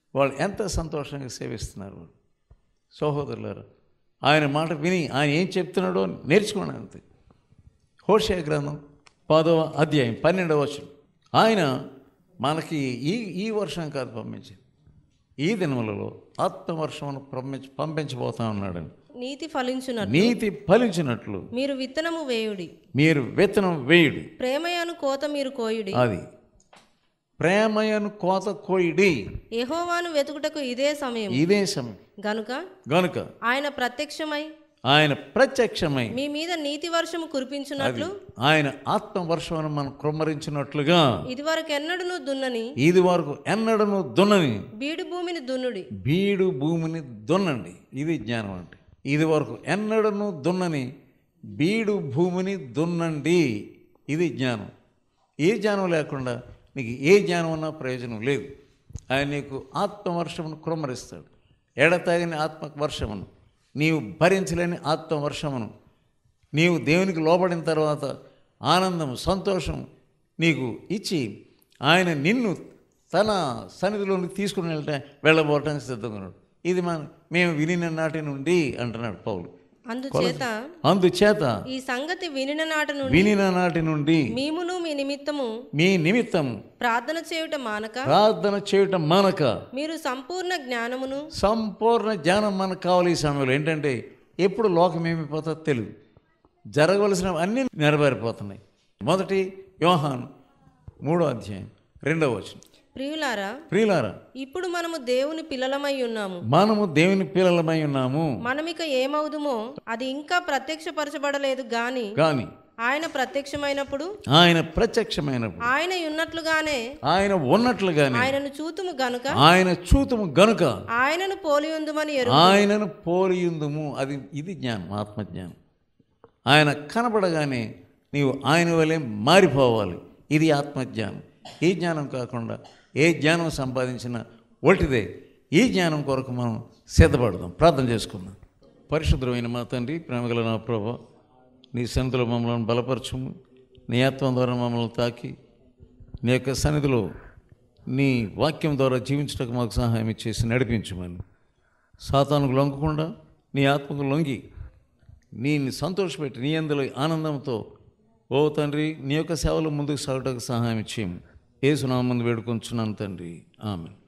వాళ్ళు ఎంత సంతోషంగా సేవిస్తున్నారు వాళ్ళు సహోదరులారు ఆయన మాట విని ఆయన ఏం చెప్తున్నాడో నేర్చుకోండి అంతే హోషయ గ్రంథం పదవ అధ్యాయం పన్నెండవ వచనం ఆయన మనకి ఈ ఈ వర్షం కాదు పంపించింది ఈ దినములలో ఆత్మవర్షమును పంపించ పంపించబోతా ఉన్నాడని నీతి ఫలించునట్లు నీతి ఫలించినట్లు మీరు విత్తనము వేయుడి మీరు విత్తనం వేయుడి ప్రేమయను కోత మీరు కోయుడి అది ప్రేమయను కోత కోయిడి యెహోవాను వెతుకుటకు ఇదే సమయం ఇదే సమయం గనుక గనుక ఆయన ప్రత్యక్షమై ఆయన ప్రత్యక్షమై మీ మీద నీతి వర్షము కురిపించున్నట్లు ఆయన ఆత్మవర్షమును మనం కృమ్మరించినట్లుగా ఇదివరకెన్నడును దున్నని ఇది వరకు ఎన్నడను దున్నని బీడు భూమిని దున్నుడి బీడు భూమిని దున్నండి ఇది జ్ఞానం అంటే ఇది వరకు ఎన్నడను దున్నని బీడు భూమిని దున్నండి ఇది జ్ఞానం ఏ జ్ఞానం లేకుండా నీకు ఏ జ్ఞానం ఉన్నా ప్రయోజనం లేదు ఆయన నీకు ఆత్మవర్షమును కృమ్మరిస్తాడు ఎడతాగిన ఆత్మ వర్షమును నీవు భరించలేని ఆత్మవర్షమును నీవు దేవునికి లోబడిన తర్వాత ఆనందం సంతోషం నీకు ఇచ్చి ఆయన నిన్ను తన సన్నిధిలోనికి తీసుకుని వెళ్తే వెళ్ళబోవటానికి సిద్ధంగా ఉన్నాడు ఇది మన మేము వినిన నాటి నుండి అంటున్నాడు పౌలు అందుచేత అందుచేత ఈ సంగతి వినిన నాట నుండి వినిన నాటి నుండి మేమును మీ నిమిత్తము మీ నిమిత్తం ప్రార్థన చేయుట మానక ప్రార్థన చేయటం మానక మీరు సంపూర్ణ జ్ఞానమును సంపూర్ణ జ్ఞానం మనకు కావాలి ఈ సమయంలో ఏంటంటే ఎప్పుడు లోకం ఏమైపోతుందో తెలియదు జరగవలసినవి అన్నీ నెరవేరిపోతున్నాయి మొదటి యోహాన్ మూడో అధ్యాయం రెండవ వచనం ప్రియులారా ప్రియులారా ఇప్పుడు మనము దేవుని పిల్లలమై ఉన్నాము మనము దేవుని పిల్లలమై ఉన్నాము మనమిక ఏమవుదుమో అది ఇంకా ప్రత్యక్షపరచబడలేదు గాని కానీ ఆయన ప్రత్యక్షమైనప్పుడు ఆయన ప్రత్యక్షమైనప్పుడు ఆయన ఉన్నట్లుగానే ఆయన ఉన్నట్లుగానే ఆయనను చూతుము గనుక ఆయన చూతుము గనుక ఆయనను పోలి ఉందుమని ఎరు ఆయనను పోలియుందుము అది ఇది జ్ఞానం ఆత్మజ్ఞానం ఆయన కనపడగానే నీవు ఆయన వలె మారిపోవాలి ఇది ఆత్మజ్ఞానం ఈ జ్ఞానం కాకుండా ఏ జ్ఞానం సంపాదించినా ఒటిదే ఈ జ్ఞానం కొరకు మనం సిద్ధపడదాం ప్రార్థన చేసుకుందాం పరిశుద్ధమైన మా తండ్రి ప్రేమగల నా ప్రభా నీ సన్నిధిలో మమ్మల్ని బలపరచుము నీ ఆత్మ ద్వారా మమ్మల్ని తాకి నీ యొక్క సన్నిధిలో నీ వాక్యం ద్వారా జీవించడానికి మాకు సహాయం చేసి నడిపించమని సాతానుకు లొంగకుండా నీ ఆత్మకు లొంగి నీ సంతోషపెట్టి నీ అందులో ఆనందంతో ఓ తండ్రి నీ యొక్క సేవలు ముందుకు సాగడానికి సహాయం చేయము ఏసునామందు వేడుకొంచున్నాను తండ్రి ఆమె